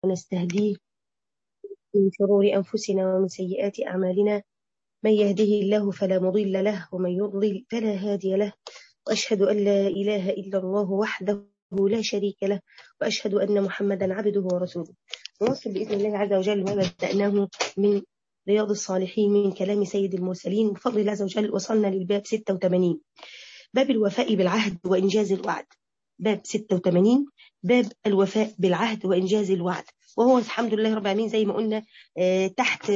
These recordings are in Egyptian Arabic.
ونستهديه من شرور أنفسنا ومن سيئات أعمالنا من يهده الله فلا مضل له ومن يضلل فلا هادي له وأشهد أن لا إله إلا الله وحده لا شريك له وأشهد أن محمدا عبده ورسوله نواصل بإذن الله عز وجل ما بدأناه من رياض الصالحين من كلام سيد المرسلين بفضل الله عز وجل وصلنا للباب 86 باب الوفاء بالعهد وإنجاز الوعد باب 86 باب الوفاء بالعهد وإنجاز الوعد وهو الحمد لله رب العالمين زي ما قلنا تحت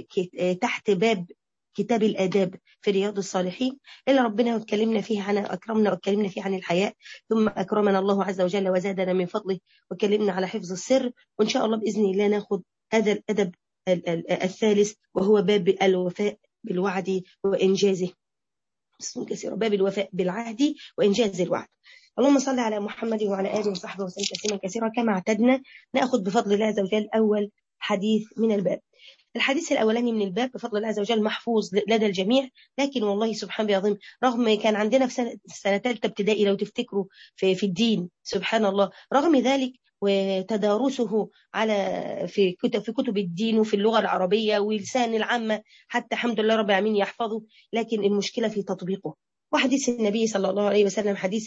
تحت باب كتاب الآداب في رياض الصالحين اللي ربنا اتكلمنا فيه عن أكرمنا واتكلمنا فيه عن الحياء ثم أكرمنا الله عز وجل وزادنا من فضله وكلمنا على حفظ السر وإن شاء الله بإذن الله ناخذ هذا الأدب الثالث وهو باب الوفاء بالوعد وإنجازه اسم كثير باب الوفاء بالعهد وإنجاز الوعد اللهم صل على محمد وعلى آله وصحبه وسلم تسليما كثيرا كما اعتدنا نأخذ بفضل الله عز وجل أول حديث من الباب الحديث الأولاني من الباب بفضل الله عز وجل محفوظ لدى الجميع لكن والله سبحانه بيعظم رغم كان عندنا في سنة, سنة ثالثة ابتدائي لو تفتكروا في, في الدين سبحان الله رغم ذلك وتدارسه على في كتب في كتب الدين وفي اللغة العربية ولسان العامة حتى الحمد لله رب العالمين يحفظه لكن المشكلة في تطبيقه وحديث النبي صلى الله عليه وسلم حديث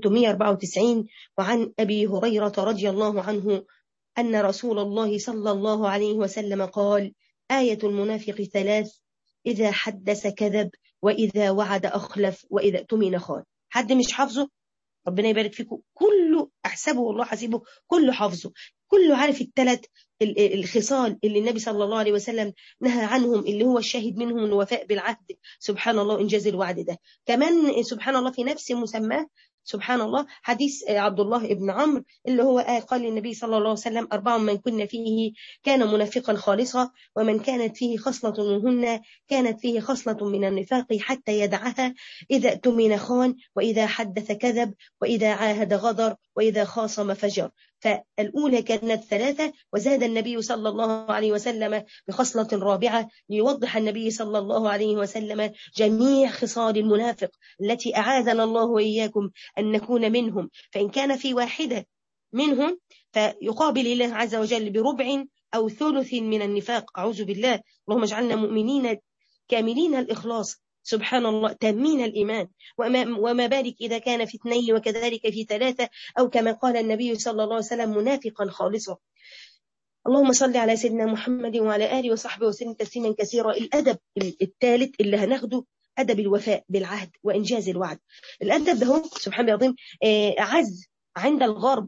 694 وعن أبي هريرة رضي الله عنه أن رسول الله صلى الله عليه وسلم قال آية المنافق ثلاث إذا حدث كذب وإذا وعد أخلف وإذا اؤتمن خان حد مش حافظه ربنا يبارك فيكم كله أحسبه والله حسيبه كله حافظه كله عارف الثلاث الخصال اللي النبي صلى الله عليه وسلم نهى عنهم اللي هو الشاهد منهم الوفاء بالعهد سبحان الله إنجاز الوعد ده كمان سبحان الله في نفس مسماه سبحان الله حديث عبد الله بن عمرو اللي هو قال للنبي صلى الله عليه وسلم أربع من كن فيه كان منافقا خالصا ومن كانت فيه خصلة منهن كانت فيه خصلة من النفاق حتى يدعها إذا اؤتمن خان وإذا حدث كذب وإذا عاهد غدر وإذا خاصم فجر فالأولى كانت ثلاثة وزاد النبي صلى الله عليه وسلم بخصلة رابعة ليوضح النبي صلى الله عليه وسلم جميع خصال المنافق التي أعاذنا الله وإياكم أن نكون منهم فإن كان في واحدة منهم فيقابل الله عز وجل بربع أو ثلث من النفاق أعوذ بالله اللهم اجعلنا مؤمنين كاملين الإخلاص سبحان الله تامين الإيمان وما, وما بالك إذا كان في اثنين وكذلك في ثلاثة أو كما قال النبي صلى الله عليه وسلم منافقا خالصا اللهم صل على سيدنا محمد وعلى آله وصحبه وسلم تسليما كثيرا الأدب الثالث اللي هناخده أدب الوفاء بالعهد وإنجاز الوعد الأدب ده سبحان الله العظيم عز عند الغرب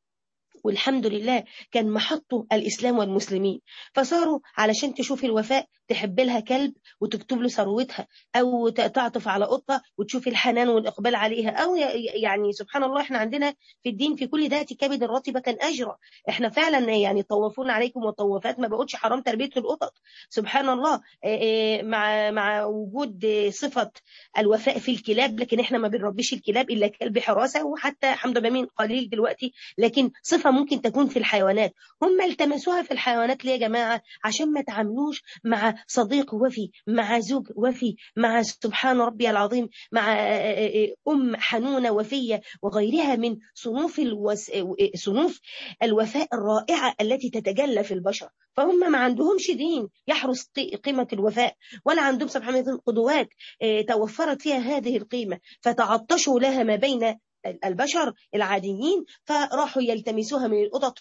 والحمد لله كان محطه الإسلام والمسلمين فصاروا علشان تشوف الوفاء تحب لها كلب وتكتب له ثروتها أو تعطف على قطة وتشوف الحنان والإقبال عليها أو يعني سبحان الله إحنا عندنا في الدين في كل ذات كبد رطبة أجرى إحنا فعلا يعني طوفون عليكم وطوفات ما بقولش حرام تربية القطط سبحان الله مع مع وجود صفة الوفاء في الكلاب لكن إحنا ما بنربيش الكلاب إلا كلب حراسة وحتى حمد بمين قليل دلوقتي لكن صفة ممكن تكون في الحيوانات هم التمسوها في الحيوانات ليه يا جماعة عشان ما تعاملوش مع صديق وفي مع زوج وفي مع سبحان ربي العظيم مع أم حنونة وفية وغيرها من صنوف الوس... صنوف الوفاء الرائعة التي تتجلى في البشر فهم ما عندهمش دين يحرس قيمة الوفاء ولا عندهم سبحان الله قدوات توفرت فيها هذه القيمة فتعطشوا لها ما بين البشر العاديين فراحوا يلتمسوها من القطط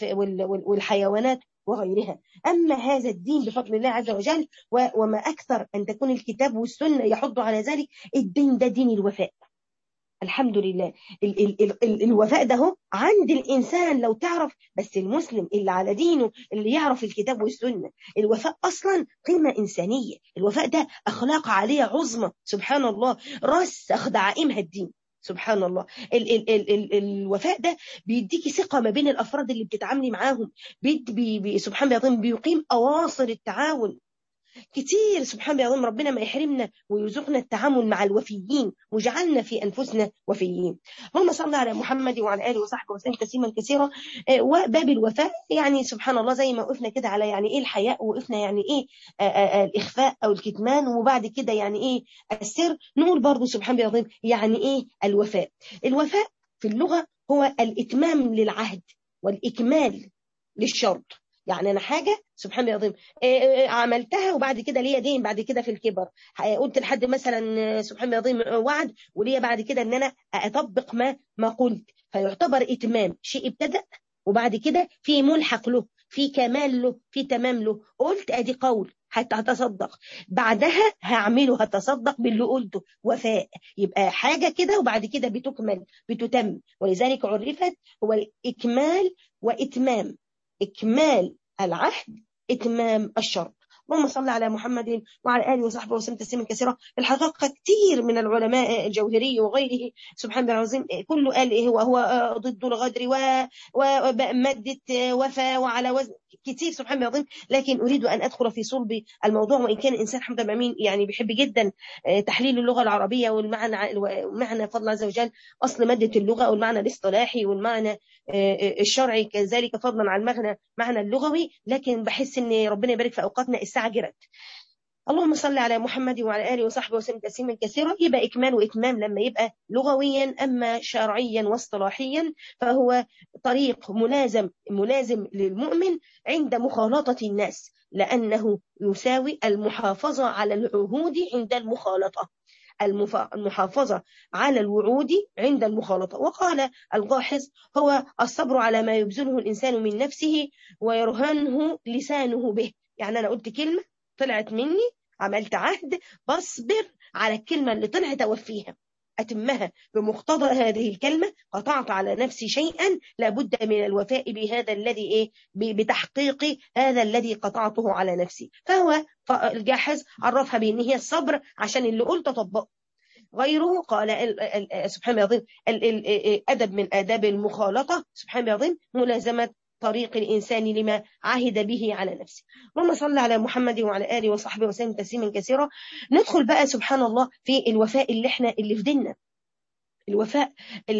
والحيوانات وغيرها أما هذا الدين بفضل الله عز وجل وما أكثر أن تكون الكتاب والسنة يحض على ذلك الدين ده دين الوفاء الحمد لله ال ال ال ال الوفاء ده هو عند الإنسان لو تعرف بس المسلم اللي على دينه اللي يعرف الكتاب والسنة الوفاء أصلا قيمة إنسانية الوفاء ده أخلاق عالية عظمى سبحان الله رسخ دعائمها الدين سبحان الله ال ال ال ال الوفاء ده بيديكي ثقة ما بين الأفراد اللي بتتعاملي معاهم بي بي بي سبحان الله بيقيم أواصر التعاون كتير سبحان الله ربنا ما يحرمنا ويرزقنا التعامل مع الوفيين وجعلنا في أنفسنا وفيين اللهم صل على محمد وعلى آله وصحبه وسلم تسليما كثيرا وباب الوفاء يعني سبحان الله زي ما وقفنا كده على يعني إيه الحياء وقفنا يعني إيه الإخفاء أو الكتمان وبعد كده يعني إيه السر نقول برضو سبحان الله يعني إيه الوفاء الوفاء في اللغة هو الإتمام للعهد والإكمال للشرط يعني انا حاجه سبحان الله العظيم إيه، إيه، عملتها وبعد كده ليا دين بعد كده في الكبر قلت لحد مثلا سبحان الله العظيم وعد وليا بعد كده ان انا اطبق ما ما قلت فيعتبر اتمام شيء ابتدأ وبعد كده في ملحق له في كمال له في تمام له قلت ادي قول حتى هتصدق بعدها هعمله هتصدق باللي قلته وفاء يبقى حاجة كده وبعد كده بتكمل بتتم ولذلك عرفت هو الإكمال وإتمام إكمال العهد إتمام الشرط اللهم صل على محمد وعلى اله وصحبه وسلم تسليما كثيرا الحقيقه كثير من العلماء الجوهري وغيره سبحان الله العظيم كله قال ايه هو هو ضد الغدر وماده وفا وعلى وزن كثير سبحان الله العظيم لكن اريد ان ادخل في صلب الموضوع وان كان الانسان حمد امين يعني بيحب جدا تحليل اللغه العربيه والمعنى ومعنى فضل عز وجل اصل ماده اللغه والمعنى الاصطلاحي والمعنى الشرعي كذلك فضلا عن المعنى معنى اللغوي لكن بحس ان ربنا يبارك في اوقاتنا الساعه جرت اللهم صل على محمد وعلى اله وصحبه وسلم تسليما كثيرا يبقى اكمال واتمام لما يبقى لغويا اما شرعيا واصطلاحيا فهو طريق ملازم ملازم للمؤمن عند مخالطه الناس لانه يساوي المحافظه على العهود عند المخالطه المحافظة على الوعود عند المخالطة وقال الجاحظ هو الصبر على ما يبذله الإنسان من نفسه ويرهنه لسانه به يعني أنا قلت كلمة طلعت مني عملت عهد بصبر على الكلمة اللي طلعت أوفيها أتمها بمقتضى هذه الكلمة قطعت على نفسي شيئا لابد من الوفاء بهذا الذي إيه بتحقيق هذا الذي قطعته على نفسي فهو الجاحظ عرفها بأن هي الصبر عشان اللي قلت أطبقه غيره قال سبحان الله العظيم أدب من آداب المخالطة سبحان الله العظيم ملازمة طريق الإنسان لما عهد به على نفسه اللهم صل على محمد وعلى آله وصحبه وسلم تسليما كثيرا ندخل بقى سبحان الله في الوفاء اللي احنا اللي في ديننا الوفاء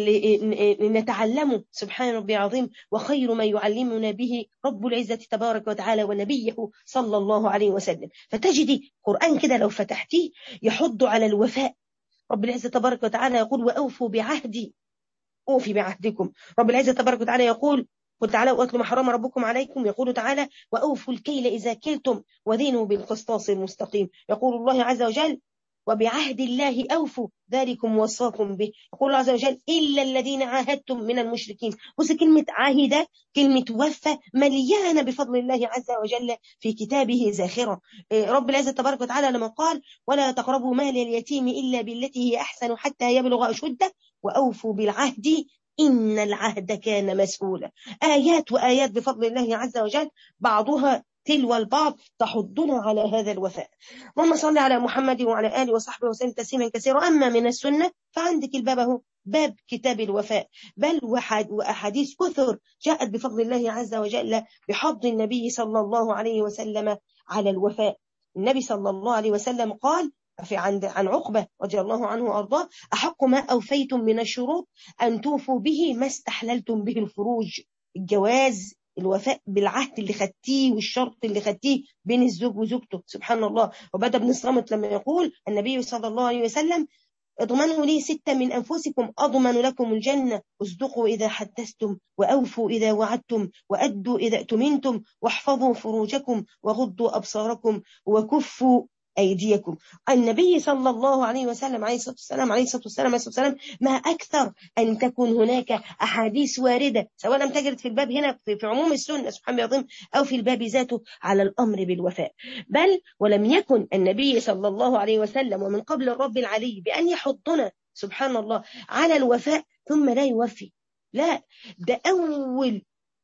اللي نتعلمه سبحان ربي العظيم وخير ما يعلمنا به رب العزة تبارك وتعالى ونبيه صلى الله عليه وسلم فتجدي قرآن كده لو فتحتيه يحض على الوفاء رب العزة تبارك وتعالى يقول وأوفوا بعهدي أوفي بعهدكم رب العزة تبارك وتعالى يقول قل تعالى واتلوا ما حرم ربكم عليكم يقول تعالى واوفوا الكيل اذا كلتم وزنوا بالقسطاس المستقيم يقول الله عز وجل وبعهد الله أوفوا ذلكم وصاكم به يقول الله عز وجل إلا الذين عاهدتم من المشركين بص كلمة عاهد كلمة وفى مليانة بفضل الله عز وجل في كتابه زاخرة رب العزة تبارك وتعالى لما قال ولا تقربوا مال اليتيم إلا بالتي هي أحسن حتى يبلغ أشده وأوفوا بالعهد إن العهد كان مسؤولا آيات وآيات بفضل الله عز وجل بعضها تلو البعض تحضنا على هذا الوفاء اللهم صل على محمد وعلى آله وصحبه وسلم تسليما كثيرا أما من السنة فعندك الباب هو باب كتاب الوفاء بل وأحاديث كثر جاءت بفضل الله عز وجل بحض النبي صلى الله عليه وسلم على الوفاء النبي صلى الله عليه وسلم قال في عند عن عقبة رضي الله عنه وأرضاه أحق ما أوفيتم من الشروط أن توفوا به ما استحللتم به الفروج الجواز الوفاء بالعهد اللي خدتيه والشرط اللي خدتيه بين الزوج وزوجته سبحان الله وبدا ابن الصامت لما يقول النبي صلى الله عليه وسلم اضمنوا لي ستة من أنفسكم أضمن لكم الجنة اصدقوا إذا حدثتم وأوفوا إذا وعدتم وأدوا إذا اؤتمنتم واحفظوا فروجكم وغضوا أبصاركم وكفوا أيديكم النبي صلى الله عليه وسلم عليه الصلاة والسلام عليه الصلاة والسلام عليه الصلاة والسلام ما أكثر أن تكون هناك أحاديث واردة سواء لم تجد في الباب هنا في عموم السنة سبحان الله العظيم أو في الباب ذاته على الأمر بالوفاء بل ولم يكن النبي صلى الله عليه وسلم ومن قبل الرب العلي بأن يحضنا سبحان الله على الوفاء ثم لا يوفي لا ده أول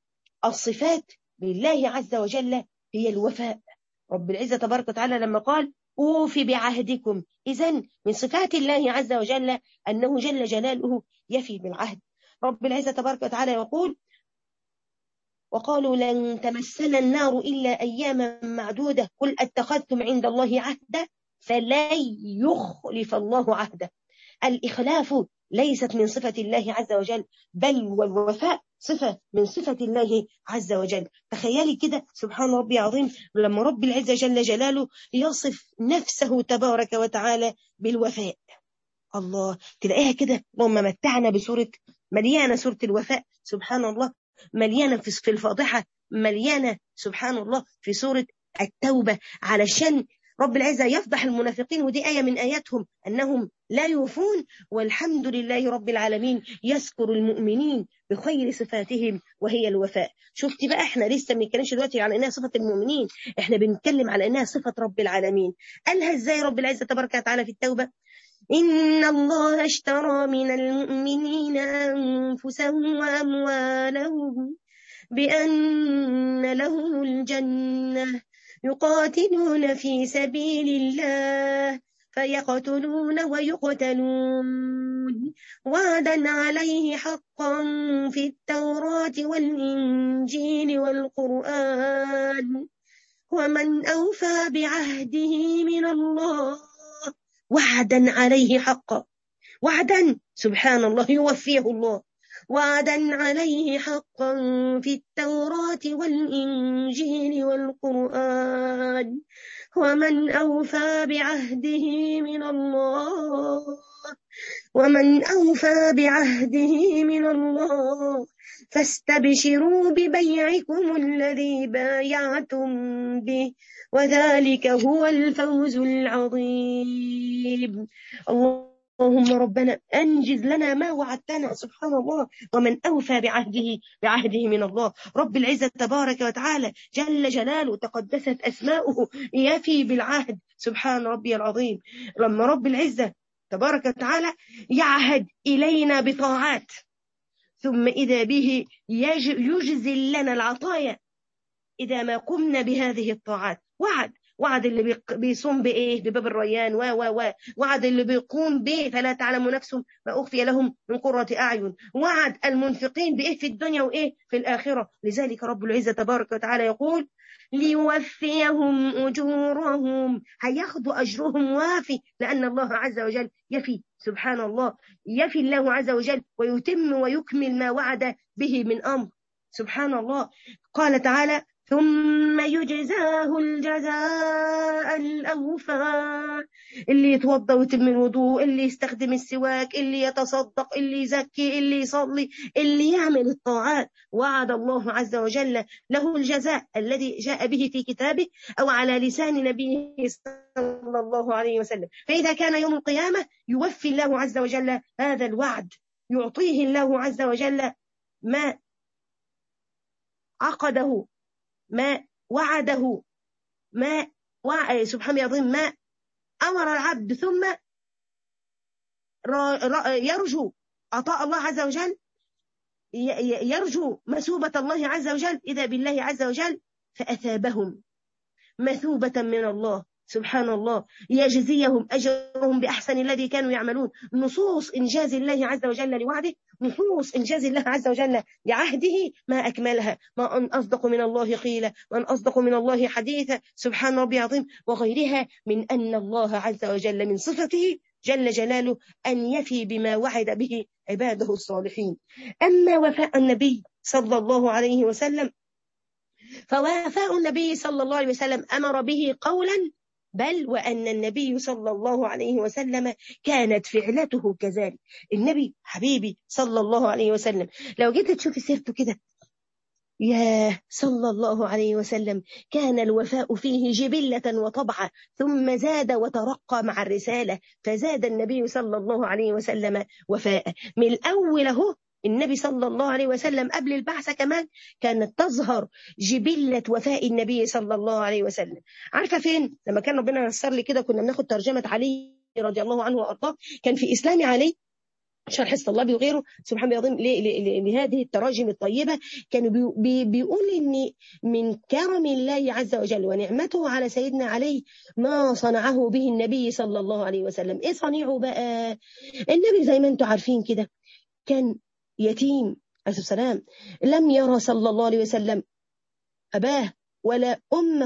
الصفات لله عز وجل هي الوفاء رب العزة تبارك وتعالى لما قال أوفي بعهدكم إذا من صفات الله عز وجل أنه جل جلاله يفي بالعهد رب العزة تبارك وتعالى يقول وقالوا لن تمسنا النار إلا أياما معدودة قل أتخذتم عند الله عهدا فلن يخلف الله عهده الإخلاف ليست من صفة الله عز وجل بل والوفاء صفة من صفة الله عز وجل تخيلي كده سبحان ربي عظيم لما رب العزة جل جلاله يصف نفسه تبارك وتعالى بالوفاء الله تلاقيها كده اللهم متعنا بسورة مليانة سورة الوفاء سبحان الله مليانة في الفاضحة مليانة سبحان الله في سورة التوبة علشان رب العزة يفضح المنافقين ودي آية من آياتهم أنهم لا يوفون والحمد لله رب العالمين يذكر المؤمنين بخير صفاتهم وهي الوفاء شفتي بقى احنا لسه ما بنتكلمش دلوقتي على انها صفة المؤمنين احنا بنتكلم على انها صفة رب العالمين قالها ازاي رب العزة تبارك وتعالى في التوبة إن الله اشترى من المؤمنين أنفسهم وأموالهم بأن لهم الجنة يقاتلون في سبيل الله فيقتلون ويقتلون وعدا عليه حقا في التوراة والإنجيل والقرآن ومن أوفى بعهده من الله وعدا عليه حقا وعدا سبحان الله يوفيه الله وعدا عليه حقا في التوراة والإنجيل والقرآن ومن أوفى بعهده من الله ومن أوفى بعهده من الله فاستبشروا ببيعكم الذي بايعتم به وذلك هو الفوز العظيم الله اللهم ربنا أنجز لنا ما وعدتنا سبحان الله ومن أوفى بعهده بعهده من الله رب العزة تبارك وتعالى جل جلاله تقدست أسماؤه يفي بالعهد سبحان ربي العظيم لما رب العزة تبارك وتعالى يعهد إلينا بطاعات ثم إذا به يجزل لنا العطايا إذا ما قمنا بهذه الطاعات وعد وعد اللي بيصوم بايه بباب الريان و و و وعد اللي بيقوم به فلا تعلم نفس ما اخفي لهم من قرة اعين وعد المنفقين بايه في الدنيا وايه في الاخره لذلك رب العزه تبارك وتعالى يقول ليوفيهم اجورهم هياخدوا اجرهم وافي لان الله عز وجل يفي سبحان الله يفي الله عز وجل ويتم ويكمل ما وعد به من امر سبحان الله قال تعالى ثم يجزاه الجزاء الأوفى اللي يتوضى ويتم الوضوء اللي يستخدم السواك اللي يتصدق اللي يزكي اللي يصلي اللي يعمل الطاعات وعد الله عز وجل له الجزاء الذي جاء به في كتابه أو على لسان نبيه صلى الله عليه وسلم فإذا كان يوم القيامة يوفي الله عز وجل هذا الوعد يعطيه الله عز وجل ما عقده ما وعده ما وع... سبحان العظيم ما أمر العبد ثم يرجو عطاء الله عز وجل يرجو مثوبة الله عز وجل إذا بالله عز وجل فأثابهم مثوبة من الله سبحان الله يجزيهم أجرهم بأحسن الذي كانوا يعملون نصوص إنجاز الله عز وجل لوعده نصوص إنجاز الله عز وجل لعهده ما أكملها ما أن أصدق من الله قيل وأن أصدق من الله حديثا سبحان ربي عظيم وغيرها من أن الله عز وجل من صفته جل جلاله أن يفي بما وعد به عباده الصالحين أما وفاء النبي صلى الله عليه وسلم فوفاء النبي صلى الله عليه وسلم أمر به قولا بل وأن النبي صلى الله عليه وسلم كانت فعلته كذلك النبي حبيبي صلى الله عليه وسلم لو جيت تشوفي سيرته كده يا صلى الله عليه وسلم كان الوفاء فيه جبلة وطبعة ثم زاد وترقى مع الرسالة فزاد النبي صلى الله عليه وسلم وفاء من الأول هو النبي صلى الله عليه وسلم قبل البعثة كمان كانت تظهر جبلة وفاء النبي صلى الله عليه وسلم عارفة فين لما كان ربنا يسر لي كده كنا بناخد ترجمة علي رضي الله عنه وأرضاه كان في إسلام علي شرح الصلابي وغيره سبحان الله العظيم لهذه التراجم الطيبة كانوا بي بيقول إن من كرم الله عز وجل ونعمته على سيدنا علي ما صنعه به النبي صلى الله عليه وسلم إيه صنيعه بقى النبي زي ما انتم عارفين كده كان يتيم عليه السلام لم يرى صلى الله عليه وسلم أباه ولا أمه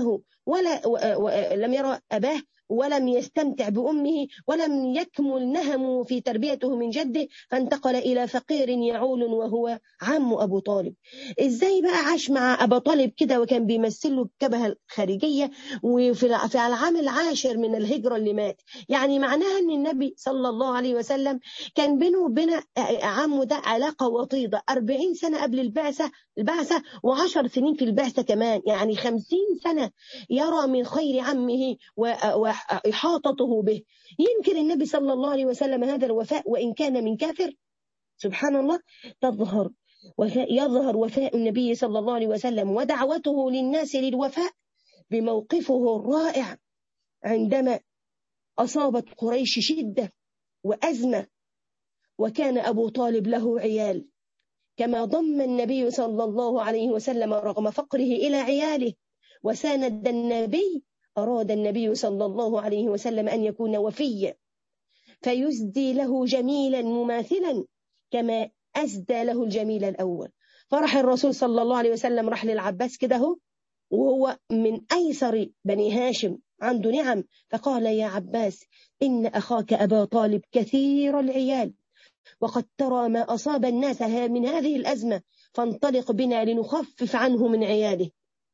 ولا لم يرى أباه ولم يستمتع بأمه ولم يكمل نهمه في تربيته من جده فانتقل إلى فقير يعول وهو عم أبو طالب إزاي بقى عاش مع أبو طالب كده وكان بيمثل له الكبهة الخارجية وفي العام العاشر من الهجرة اللي مات يعني معناها أن النبي صلى الله عليه وسلم كان بينه وبين عمه ده علاقة وطيدة 40 سنة قبل البعثة البعثة و10 سنين في البعثة كمان يعني 50 سنة يرى من خير عمه و إحاطته به ينكر النبي صلى الله عليه وسلم هذا الوفاء وإن كان من كافر سبحان الله تظهر وفاء يظهر وفاء النبي صلى الله عليه وسلم ودعوته للناس للوفاء بموقفه الرائع عندما أصابت قريش شدة وأزمة وكان أبو طالب له عيال كما ضم النبي صلى الله عليه وسلم رغم فقره إلى عياله وساند النبي أراد النبي صلى الله عليه وسلم أن يكون وفيا فيسدي له جميلا مماثلا كما أسدى له الجميل الأول فرح الرسول صلى الله عليه وسلم راح للعباس كده هو وهو من أيسر بني هاشم عنده نعم فقال يا عباس إن أخاك أبا طالب كثير العيال وقد ترى ما أصاب الناس من هذه الأزمة فانطلق بنا لنخفف عنه من عياله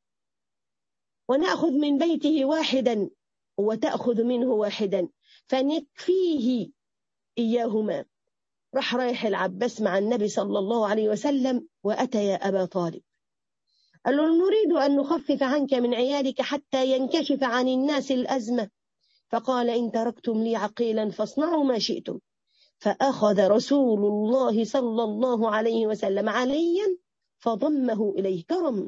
ونأخذ من بيته واحدا وتأخذ منه واحدا فنكفيه إياهما راح رايح العباس مع النبي صلى الله عليه وسلم وأتى يا أبا طالب قال له نريد أن نخفف عنك من عيالك حتى ينكشف عن الناس الأزمة فقال إن تركتم لي عقيلا فاصنعوا ما شئتم فأخذ رسول الله صلى الله عليه وسلم عليا فضمه إليه كرم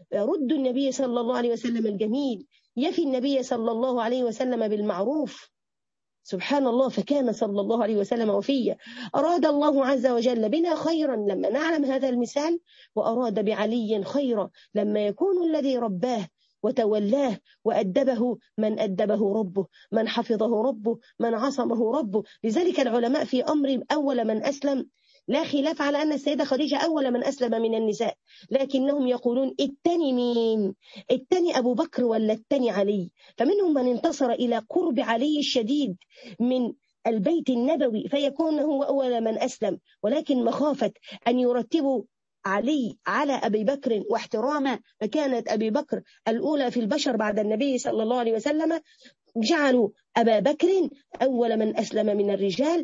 رد النبي صلى الله عليه وسلم الجميل يفي النبي صلى الله عليه وسلم بالمعروف سبحان الله فكان صلى الله عليه وسلم وفيا أراد الله عز وجل بنا خيرا لما نعلم هذا المثال وأراد بعلي خيرا لما يكون الذي رباه وتولاه وأدبه من أدبه ربه من حفظه ربه من عصمه ربه لذلك العلماء في أمر أول من أسلم لا خلاف على أن السيدة خديجة أول من أسلم من النساء لكنهم يقولون التاني مين التاني أبو بكر ولا التاني علي فمنهم من انتصر إلى قرب علي الشديد من البيت النبوي فيكون هو أول من أسلم ولكن مخافة أن يرتبوا علي على أبي بكر واحترام مكانة أبي بكر الأولى في البشر بعد النبي صلى الله عليه وسلم جعلوا أبا بكر أول من أسلم من الرجال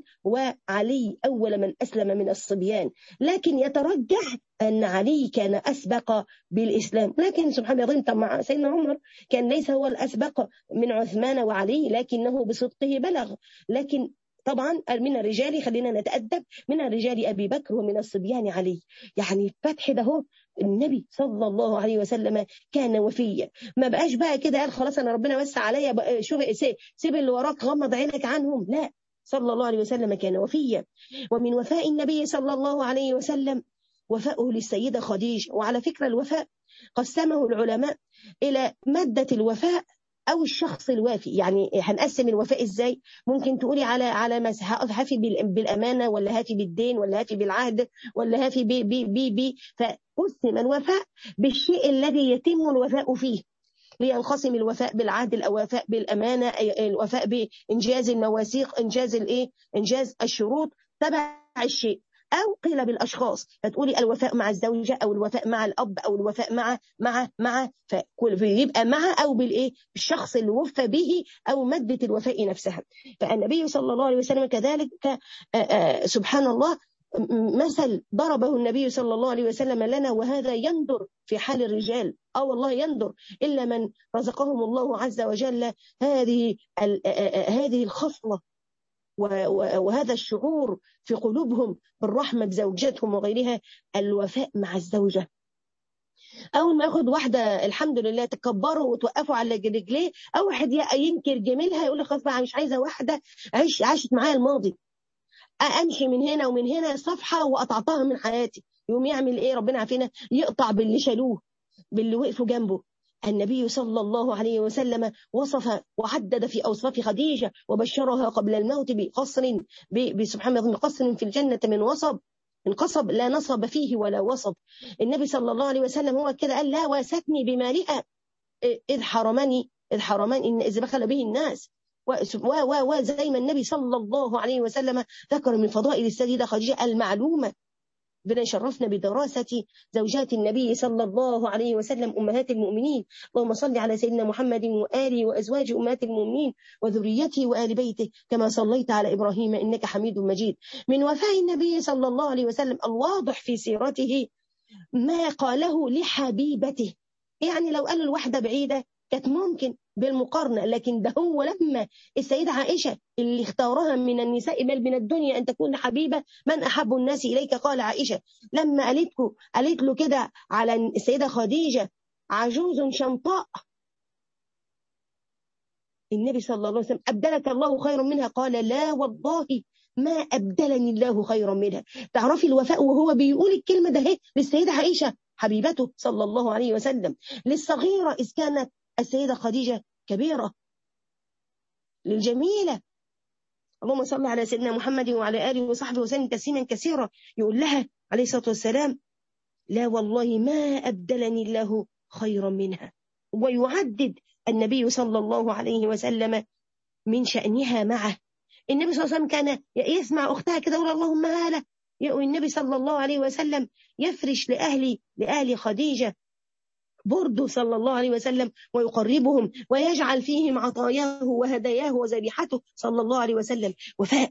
وعلي أول من أسلم من الصبيان لكن يترجح أن علي كان أسبق بالإسلام لكن سبحان الله طبعا سيدنا عمر كان ليس هو الأسبق من عثمان وعلي لكنه بصدقه بلغ لكن طبعا من الرجال خلينا نتأدب من الرجال أبي بكر ومن الصبيان علي يعني الفتح ده هو النبي صلى الله عليه وسلم كان وفيا ما بقاش بقى كده قال خلاص انا ربنا وسع عليا شوف سيب اللي وراك غمض عينك عنهم لا صلى الله عليه وسلم كان وفيا ومن وفاء النبي صلى الله عليه وسلم وفاؤه للسيدة خديجة وعلى فكرة الوفاء قسمه العلماء إلى مادة الوفاء او الشخص الوافي يعني هنقسم الوفاء ازاي ممكن تقولي على على هافي بالامانه ولا هافي بالدين ولا هافي بالعهد ولا هافي بي بي بي, بي فقسم الوفاء بالشيء الذي يتم الوفاء فيه لينقسم الوفاء بالعهد الوفاء بالامانه الوفاء بانجاز المواثيق انجاز الايه انجاز الشروط تبع الشيء أو قيل بالأشخاص فتقولي الوفاء مع الزوجة أو الوفاء مع الأب أو الوفاء مع مع مع فيبقى مع أو بالإيه بالشخص اللي وفى به أو مادة الوفاء نفسها فالنبي صلى الله عليه وسلم كذلك سبحان الله مثل ضربه النبي صلى الله عليه وسلم لنا وهذا يندر في حال الرجال اه والله يندر الا من رزقهم الله عز وجل هذه هذه الخصله وهذا الشعور في قلوبهم بالرحمة بزوجاتهم وغيرها الوفاء مع الزوجة أول ما ياخد واحدة الحمد لله تكبروا وتوقفوا على رجليه أو واحد ينكر جميلها يقول لك خلاص بقى مش عايزة واحدة عيش عاشت معايا الماضي أمشي من هنا ومن هنا صفحة وقطعتها من حياتي يقوم يعمل إيه ربنا عافينا يقطع باللي شالوه باللي وقفوا جنبه النبي صلى الله عليه وسلم وصف وعدد في أوصاف خديجة وبشرها قبل الموت بقصر بسبحان الله بقصر في الجنة من وصب من قصب لا نصب فيه ولا وصب النبي صلى الله عليه وسلم هو كده قال لا واستني بمالها إذ حرمني الحرمان إن إذا بخل به الناس وزي ما النبي صلى الله عليه وسلم ذكر من فضائل السيدة خديجة المعلومة ربنا يشرفنا بدراسة زوجات النبي صلى الله عليه وسلم أمهات المؤمنين اللهم صل على سيدنا محمد وآله وأزواج أمهات المؤمنين وذريته وآل بيته كما صليت على إبراهيم إنك حميد مجيد من وفاء النبي صلى الله عليه وسلم الواضح في سيرته ما قاله لحبيبته يعني لو قال الواحدة بعيدة كانت ممكن بالمقارنة لكن ده هو لما السيدة عائشة اللي اختارها من النساء بل من الدنيا أن تكون حبيبة من أحب الناس إليك قال عائشة لما قالت له قالت له كده على السيدة خديجة عجوز شمطاء النبي صلى الله عليه وسلم أبدلك الله خيرا منها قال لا والله ما أبدلني الله خيرا منها تعرفي الوفاء وهو بيقول الكلمة ده هي للسيدة عائشة حبيبته صلى الله عليه وسلم للصغيرة إذ كانت السيدة خديجة كبيرة للجميلة اللهم صل على سيدنا محمد وعلى آله وصحبه وسلم تسليما كثيرا يقول لها عليه الصلاة والسلام لا والله ما أبدلني الله خيرا منها ويعدد النبي صلى الله عليه وسلم من شأنها معه النبي صلى الله عليه وسلم كان يسمع أختها كده يقول اللهم هالة النبي صلى الله عليه وسلم يفرش لأهل لأهل خديجة برده صلى الله عليه وسلم ويقربهم ويجعل فيهم عطاياه وهداياه وذبيحته صلى الله عليه وسلم وفاء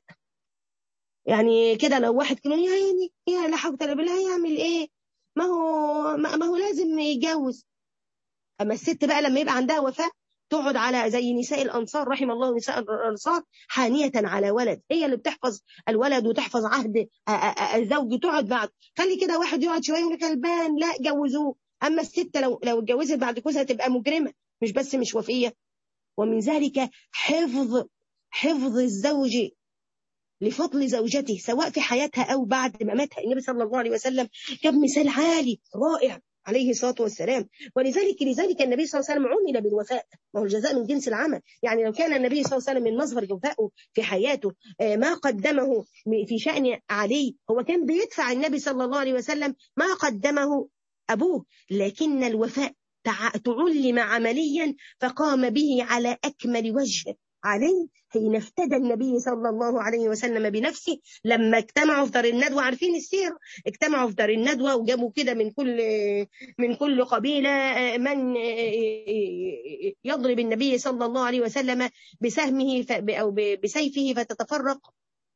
يعني كده لو واحد كمان يا عيني يا لا حول ولا بالله يعمل ايه ما هو ما هو لازم يتجوز اما الست بقى لما يبقى عندها وفاء تقعد على زي نساء الانصار رحم الله نساء الانصار حانيه على ولد هي اللي بتحفظ الولد وتحفظ عهد الزوج تقعد بعد خلي كده واحد يقعد شويه يقول لك البان لا جوزوه اما الست لو لو اتجوزت بعد جوزها تبقى مجرمه مش بس مش وفيه ومن ذلك حفظ حفظ الزوج لفضل زوجته سواء في حياتها او بعد ما ماتها النبي صلى الله عليه وسلم كان مثال عالي رائع عليه الصلاه والسلام ولذلك لذلك النبي صلى الله عليه وسلم عمل بالوفاء وهو الجزاء من جنس العمل يعني لو كان النبي صلى الله عليه وسلم من مظهر وفائه في حياته ما قدمه في شان علي هو كان بيدفع النبي صلى الله عليه وسلم ما قدمه أبوه لكن الوفاء تعلم عمليا فقام به على أكمل وجه عليه حين افتدى النبي صلى الله عليه وسلم بنفسه لما اجتمعوا في دار الندوة عارفين السير اجتمعوا في دار الندوة وجابوا كده من كل من كل قبيلة من يضرب النبي صلى الله عليه وسلم بسهمه أو بسيفه فتتفرق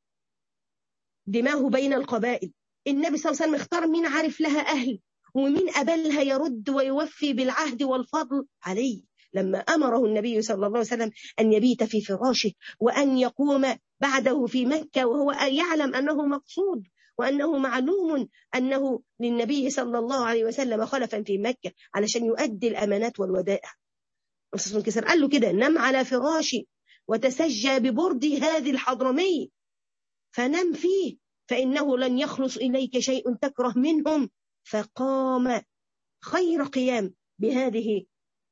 دماه بين القبائل النبي صلى الله عليه وسلم اختار مين عارف لها أهل ومين قبلها يرد ويوفي بالعهد والفضل عليه لما أمره النبي صلى الله عليه وسلم أن يبيت في فراشه وأن يقوم بعده في مكة وهو يعلم أنه مقصود وأنه معلوم أنه للنبي صلى الله عليه وسلم خلفا في مكة علشان يؤدي الأمانات والودائع الرسول كسر قال له كده نم على فراشي وتسجى ببرد هذه الحضرمي فنم فيه فإنه لن يخلص إليك شيء تكره منهم فقام خير قيام بهذه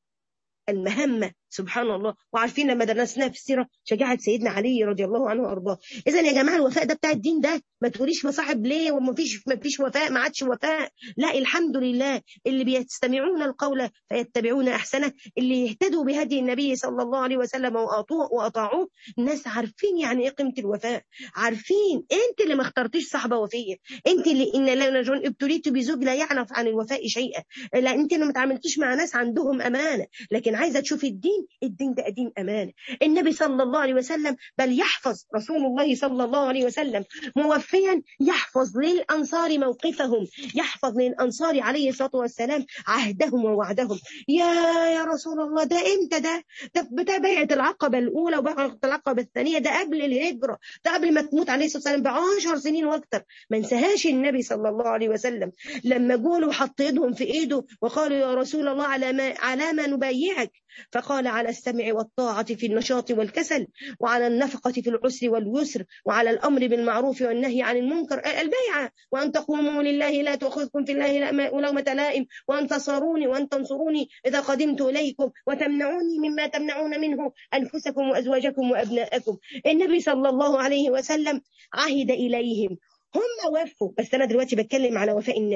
المهمة سبحان الله وعارفين لما درسناها في السيرة شجاعة سيدنا علي رضي الله عنه وأرضاه إذا يا جماعة الوفاء ده بتاع الدين ده ما تقوليش مصاحب ليه وما فيش ما فيش وفاء ما عادش وفاء لا الحمد لله اللي بيستمعون القول فيتبعون أحسنه اللي يهتدوا بهدي النبي صلى الله عليه وسلم وأطوع وأطاعوه الناس عارفين يعني إيه قيمة الوفاء عارفين أنت اللي ما اخترتيش صحبة وفية أنت اللي إن لا نجون ابتليت بزوج لا يعرف عن الوفاء شيئا لا أنت اللي ما تعاملتيش مع ناس عندهم أمانة لكن عايزة تشوفي الدين الدين ده قديم أمانة النبي صلى الله عليه وسلم بل يحفظ رسول الله صلى الله عليه وسلم موفيا يحفظ للأنصار موقفهم يحفظ للأنصار عليه الصلاة والسلام عهدهم ووعدهم يا يا رسول الله ده امتى ده ده بتاع بيعة العقبة الأولى وبيعة العقبة الثانية ده قبل الهجرة ده قبل ما تموت عليه الصلاة والسلام بعشر سنين واكثر ما انساهاش النبي صلى الله عليه وسلم لما جولوا حط ايدهم في ايده وقالوا يا رسول الله على ما على ما نبايعك فقال على السمع والطاعة في النشاط والكسل وعلى النفقة في العسر واليسر وعلى الأمر بالمعروف والنهي عن المنكر البيعة وأن تقوموا لله لا تأخذكم في الله لومة لائم وأن تصاروني وأن تنصروني إذا قدمت إليكم وتمنعوني مما تمنعون منه أنفسكم وأزواجكم وأبناءكم النبي صلى الله عليه وسلم عهد إليهم هم وفوا بس أنا دلوقتي بتكلم على وفاء النبي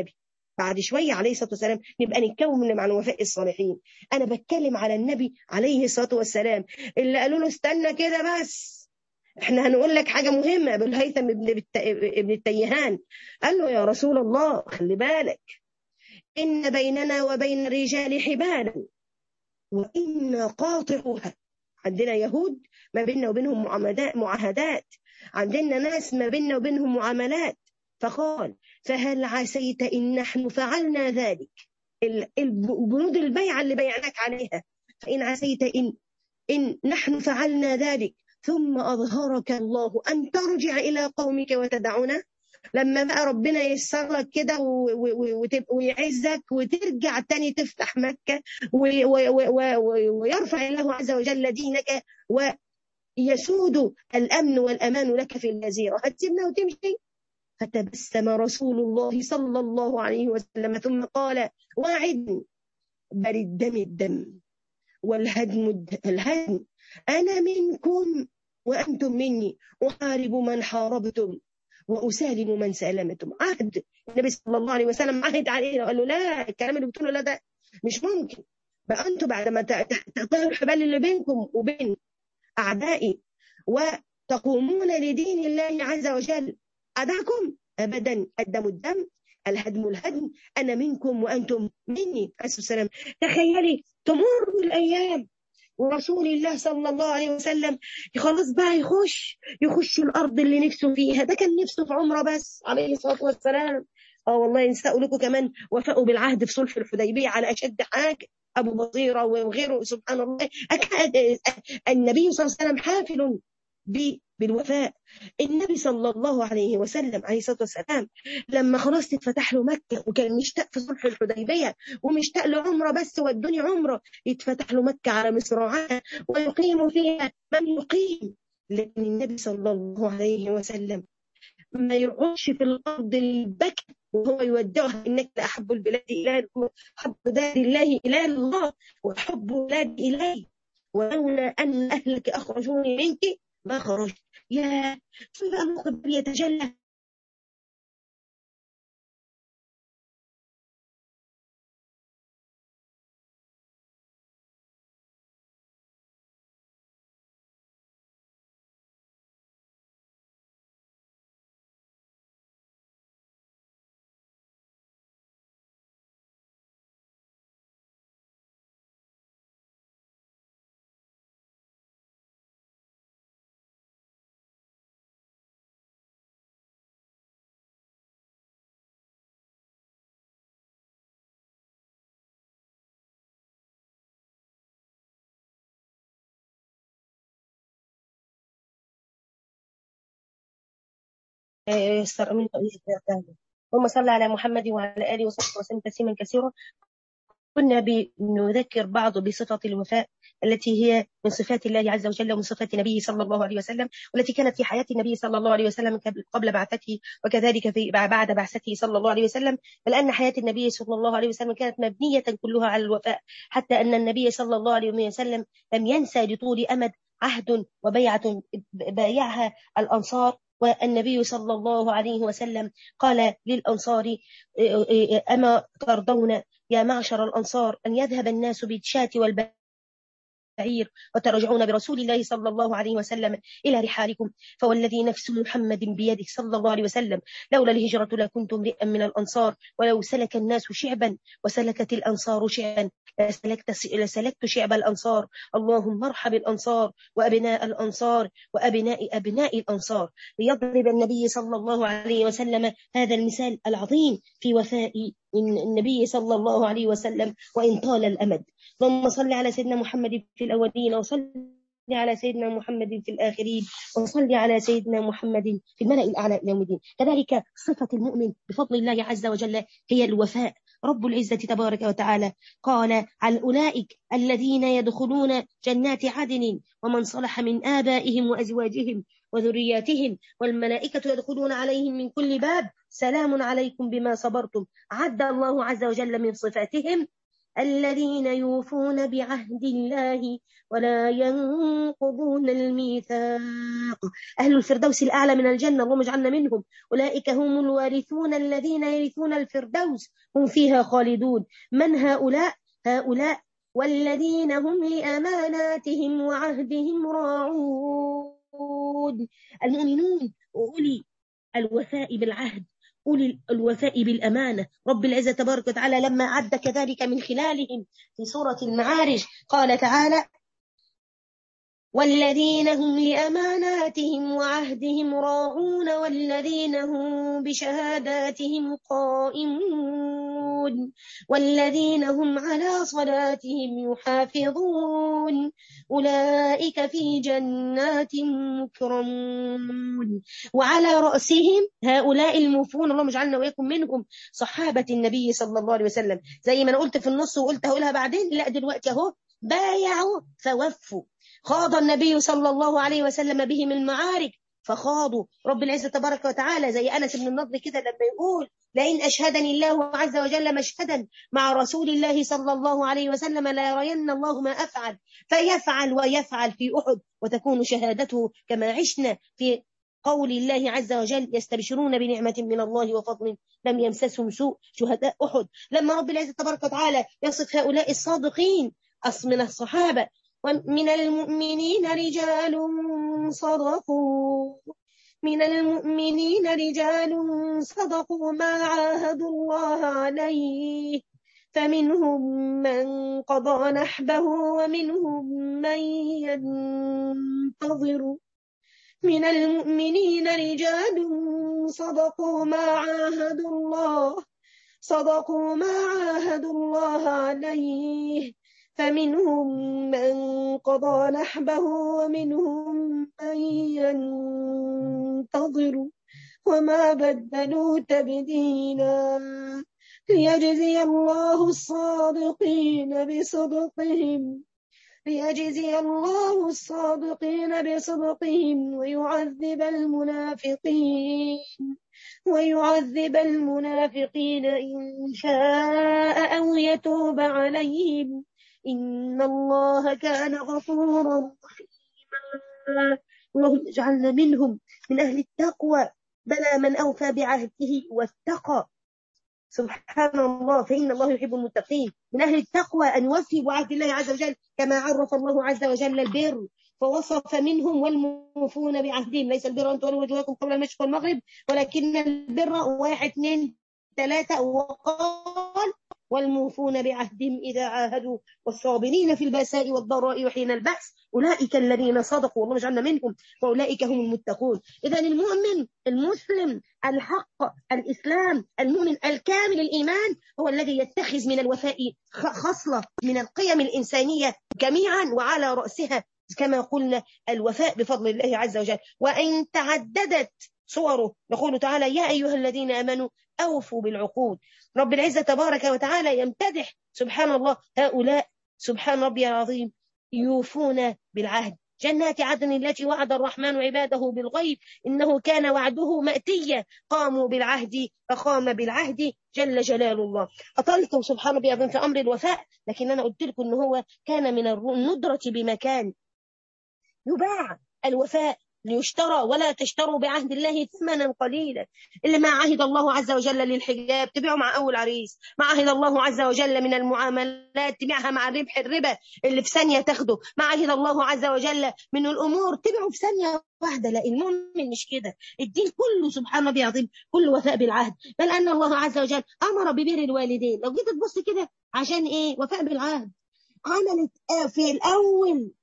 بعد شوية عليه الصلاة والسلام نبقى نتكون عن وفاء الصالحين أنا بتكلم على النبي عليه الصلاة والسلام اللي قالوا له استنى كده بس احنا هنقول لك حاجة مهمة ابو الهيثم ابن, ابن التيهان قال له يا رسول الله خلي بالك إن بيننا وبين الرجال حبالا وإن قاطعها عندنا يهود ما بيننا وبينهم معاهدات عندنا ناس ما بيننا وبينهم معاملات فقال فهل عسيت إن نحن فعلنا ذلك البنود البيعة اللي بيعناك عليها فإن عسيت إن, إن نحن فعلنا ذلك ثم أظهرك الله أن ترجع إلى قومك وتدعنا لما بقى ربنا ييسر لك كده ويعزك وترجع تاني تفتح مكة ويرفع الله عز وجل دينك ويسود الأمن والأمان لك في الجزيرة هتسيبنا وتمشي فتبسم رسول الله صلى الله عليه وسلم ثم قال واعد بل الدم الدم والهدم الهدم أنا منكم وأنتم مني أحارب من حاربتم وأسالم من سالمتم عهد النبي صلى الله عليه وسلم عهد عليه وقال له لا الكلام اللي بتقوله لا ده مش ممكن بقى أنتم بعد ما تقطعوا الحبال اللي بينكم وبين أعدائي وتقومون لدين الله عز وجل أدعكم أبدا الدم الدم الهدم الهدم أنا منكم وأنتم مني عليه السلام تخيلي تمر الأيام ورسول الله صلى الله عليه وسلم خلاص بقى يخش يخش الأرض اللي نفسه فيها ده كان نفسه في عمره بس عليه الصلاة والسلام اه والله نسأل لكم كمان وفاءوا بالعهد في صلح الحديبية على أشد حاجة أبو بصيرة وغيره سبحان الله أكاد النبي صلى الله عليه وسلم حافل بالوفاء النبي صلى الله عليه وسلم عليه الصلاه والسلام لما خلاص تتفتح له مكه وكان مشتاق في صلح الحديبيه ومشتاق لعمره بس والدنيا عمره يتفتح له مكه على مصراعها ويقيم فيها من يقيم لكن النبي صلى الله عليه وسلم ما يقعدش في الارض البكى وهو يودعها انك لاحب البلاد الى حب دار الله الى الله وحب بلاد اليه ولولا ان اهلك اخرجوني منك ما خرجت يا شوف بقى الموقف بيتجلى يسر من اللهم صل على محمد وعلى اله وصحبه وسلم تسليما كثيرا كنا بنذكر بعض بصفة الوفاء التي هي من صفات الله عز وجل ومن صفات نبيه صلى الله عليه وسلم والتي كانت في حياة النبي صلى الله عليه وسلم قبل بعثته وكذلك في بعد بعثته صلى الله عليه وسلم بل أن حياة النبي صلى الله عليه وسلم كانت مبنية كلها على الوفاء حتى أن النبي صلى الله عليه وسلم لم ينسى لطول أمد عهد وبيعة بايعها الأنصار والنبي صلى الله عليه وسلم قال للأنصار أما ترضون يا معشر الأنصار أن يذهب الناس بالشاة والبعير بعير وترجعون برسول الله صلى الله عليه وسلم إلى رحالكم فوالذي نفس محمد بيده صلى الله عليه وسلم لولا الهجرة لكنت امرئا من الأنصار ولو سلك الناس شعبا وسلكت الأنصار شعبا لسلكت, لسلكت شعب الأنصار اللهم ارحم الأنصار وأبناء الأنصار وأبناء أبناء الأنصار ليضرب النبي صلى الله عليه وسلم هذا المثال العظيم في وفاء النبي صلى الله عليه وسلم وإن طال الأمد اللهم صل على سيدنا محمد في الأولين وصل على سيدنا محمد في الآخرين وصل على سيدنا محمد في الملأ الأعلى إلى يوم الدين كذلك صفة المؤمن بفضل الله عز وجل هي الوفاء رب العزة تبارك وتعالى قال عن أولئك الذين يدخلون جنات عدن ومن صلح من آبائهم وأزواجهم وذرياتهم والملائكة يدخلون عليهم من كل باب سلام عليكم بما صبرتم عد الله عز وجل من صفاتهم الذين يوفون بعهد الله ولا ينقضون الميثاق أهل الفردوس الأعلى من الجنة اللهم اجعلنا منهم أولئك هم الوارثون الذين يرثون الفردوس هم فيها خالدون من هؤلاء هؤلاء والذين هم لأماناتهم وعهدهم راعون المؤمنون أولي الوفاء بالعهد أولي الوفاء بالأمانة رب العزة تبارك وتعالى لما عد كذلك من خلالهم في سورة المعارج قال تعالى والذين هم لأماناتهم وعهدهم راعون والذين هم بشهاداتهم قائمون والذين هم على صلاتهم يحافظون أولئك في جنات مكرمون وعلى رأسهم هؤلاء الموفون اللهم اجعلنا وإياكم منهم صحابة النبي صلى الله عليه وسلم زي ما أنا قلت في النص وقلت هقولها بعدين لا دلوقتي أهو بايعوا فوفوا خاض النبي صلى الله عليه وسلم بهم المعارك فخاضوا رب العزة تبارك وتعالى زي أنس بن النضر كده لما يقول لئن أشهدني الله عز وجل مشهدا مع رسول الله صلى الله عليه وسلم لا يرين الله ما أفعل فيفعل ويفعل في أحد وتكون شهادته كما عشنا في قول الله عز وجل يستبشرون بنعمة من الله وفضل لم يمسسهم سوء شهداء أحد لما رب العزة تبارك وتعالى يصف هؤلاء الصادقين من الصحابة ومن المؤمنين رجال صدقوا من المؤمنين رجال صدقوا ما عاهدوا الله عليه فمنهم من قضى نحبه ومنهم من ينتظر من المؤمنين رجال صدقوا ما عاهدوا الله صدقوا ما عاهدوا الله عليه فمنهم من قضى نحبه ومنهم من ينتظر وما بدلوا تبديلا ليجزي الله الصادقين بصدقهم ليجزي الله الصادقين بصدقهم ويعذب المنافقين ويعذب المنافقين إن شاء أو يتوب عليهم إن الله كان غفورا رحيما اللهم اجعلنا منهم من أهل التقوى بلى من أوفى بعهده واتقى سبحان الله فإن الله يحب المتقين من أهل التقوى أن يوفي بعهد الله عز وجل كما عرف الله عز وجل البر فوصف منهم والموفون بعهدهم ليس البر أن تولوا وجوهكم قبل المشرق والمغرب ولكن البر واحد اثنين ثلاثة وقال والموفون بعهدهم إذا عاهدوا والصابرين في الباساء والضراء وحين البأس أولئك الذين صدقوا والله اجعلنا منهم وأولئك هم المتقون إذا المؤمن المسلم الحق الإسلام المؤمن الكامل الإيمان هو الذي يتخذ من الوفاء خصلة من القيم الإنسانية جميعا وعلى رأسها كما قلنا الوفاء بفضل الله عز وجل وإن تعددت صوره يقول تعالى يا أيها الذين آمنوا أوفوا بالعقود رب العزة تبارك وتعالى يمتدح سبحان الله هؤلاء سبحان ربي العظيم يوفون بالعهد جنات عدن التي وعد الرحمن عباده بالغيب إنه كان وعده مأتيا قاموا بالعهد فقام بالعهد جل جلال الله أطلتم سبحان ربي في أمر الوفاء لكن أنا قلت لكم أنه هو كان من الندرة بمكان يباع الوفاء ليشترى ولا تشتروا بعهد الله ثمنا قليلا اللي ما عهد الله عز وجل للحجاب تبيعه مع أول عريس ما عهد الله عز وجل من المعاملات تبيعها مع الربح الربا اللي في ثانية تاخده ما عهد الله عز وجل من الأمور تبيعه في ثانية واحدة لا المؤمن مش كده الدين كله سبحان الله عظيم كله وفاء بالعهد بل أن الله عز وجل أمر ببر الوالدين لو جيت تبص كده عشان إيه وفاء بالعهد عملت في الأول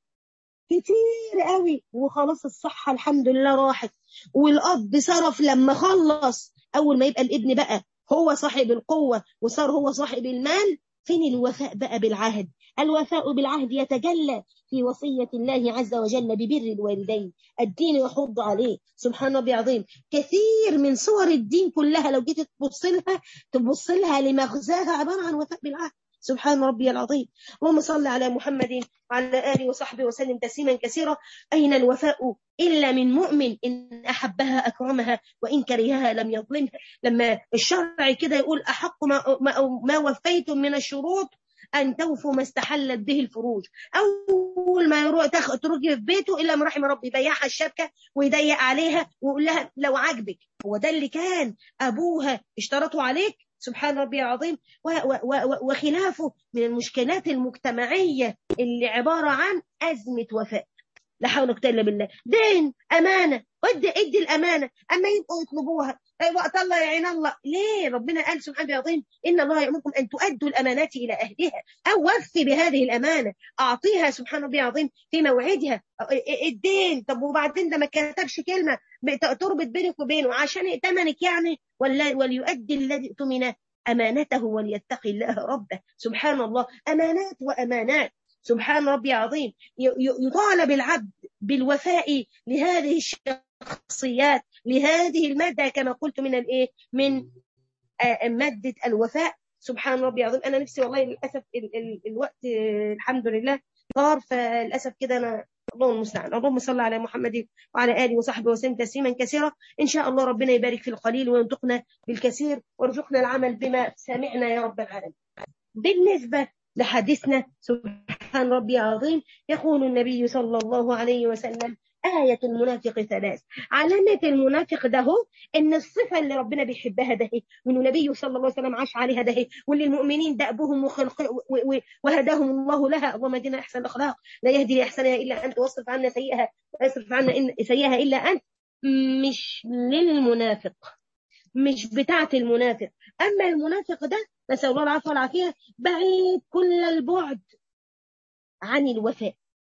كتير قوي وخلاص الصحة الحمد لله راحت والأب صرف لما خلص أول ما يبقى الابن بقى هو صاحب القوة وصار هو صاحب المال فين الوفاء بقى بالعهد الوفاء بالعهد يتجلى في وصية الله عز وجل ببر الوالدين الدين يحض عليه سبحان ربي عظيم كثير من صور الدين كلها لو جيت تبص لها تبص لها لمغزاها عبارة عن وفاء بالعهد سبحان ربي العظيم اللهم صل على محمد وعلى آله وصحبه وسلم تسليما كثيرا أين الوفاء إلا من مؤمن إن أحبها أكرمها وإن كرهها لم يظلمها لما الشرع كده يقول أحق ما, ما, ما وفيتم من الشروط أن توفوا ما استحلت به الفروج أول ما يروح تخرجي في بيته إلا من رحم ربي يبيعها الشبكة ويضيق عليها ويقول لها لو عجبك هو ده اللي كان أبوها اشترطوا عليك سبحان ربي العظيم وخلافه من المشكلات المجتمعية اللي عبارة عن أزمة وفاء لا حول ولا قوه الا بالله دين امانه ادي ادي الامانه اما يبقوا يطلبوها وقت الله يعين الله ليه ربنا قال سبحانه العظيم ان الله يامركم ان تؤدوا الامانات الى اهلها او وفي بهذه الامانه اعطيها سبحان ربي العظيم في موعدها الدين طب وبعدين ده ما كتبش كلمه تربط بينك وبينه عشان ائتمنك يعني ولا وليؤدي الذي اؤتمن امانته وليتقي الله ربه سبحان الله امانات وامانات سبحان ربي عظيم يطالب العبد بالوفاء لهذه الشخصيات لهذه المادة كما قلت من الايه من مادة الوفاء سبحان ربي عظيم انا نفسي والله للاسف ال ال الوقت الحمد لله طار فللاسف كده انا الله المستعان اللهم صل على محمد وعلى اله وصحبه وسلم تسليما كثيرا ان شاء الله ربنا يبارك في القليل وينطقنا بالكثير وارزقنا العمل بما سمعنا يا رب العالمين بالنسبه لحديثنا سبحان ربي عظيم يقول النبي صلى الله عليه وسلم آية المنافق ثلاث علامة المنافق ده هو إن الصفة اللي ربنا بيحبها ده وإن النبي صلى الله عليه وسلم عاش عليها ده واللي المؤمنين دأبهم وخلق وهداهم الله لها اللهم اهدنا أحسن الأخلاق لا يهدي لأحسنها إلا أنت واصرف عنا سيئها واصرف عنا إن سيئها إلا أنت مش للمنافق مش بتاعة المنافق أما المنافق ده نسأل الله العفو والعافية بعيد كل البعد عن الوفاء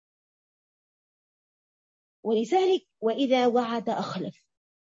ولذلك وإذا وعد أخلف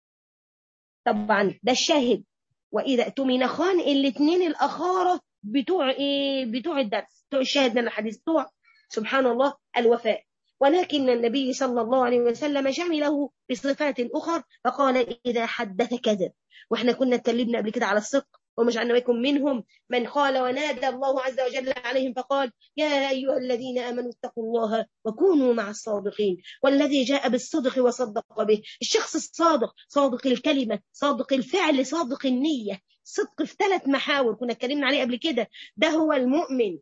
طبعا ده الشاهد وإذا اؤتمن خان الاثنين الأخارة بتوع إيه بتوع الدرس بتوع الشاهد من الحديث بتوع سبحان الله الوفاء ولكن النبي صلى الله عليه وسلم جمله بصفات أخرى فقال إذا حدث كذب واحنا كنا اتكلمنا قبل كده على الصدق ومجعلنا بكم منهم من قال ونادى الله عز وجل عليهم فقال يا أيها الذين آمنوا اتقوا الله وكونوا مع الصادقين والذي جاء بالصدق وصدق به الشخص الصادق صادق الكلمة صادق الفعل صادق النية صدق في ثلاث محاور كنا اتكلمنا عليه قبل كده ده هو المؤمن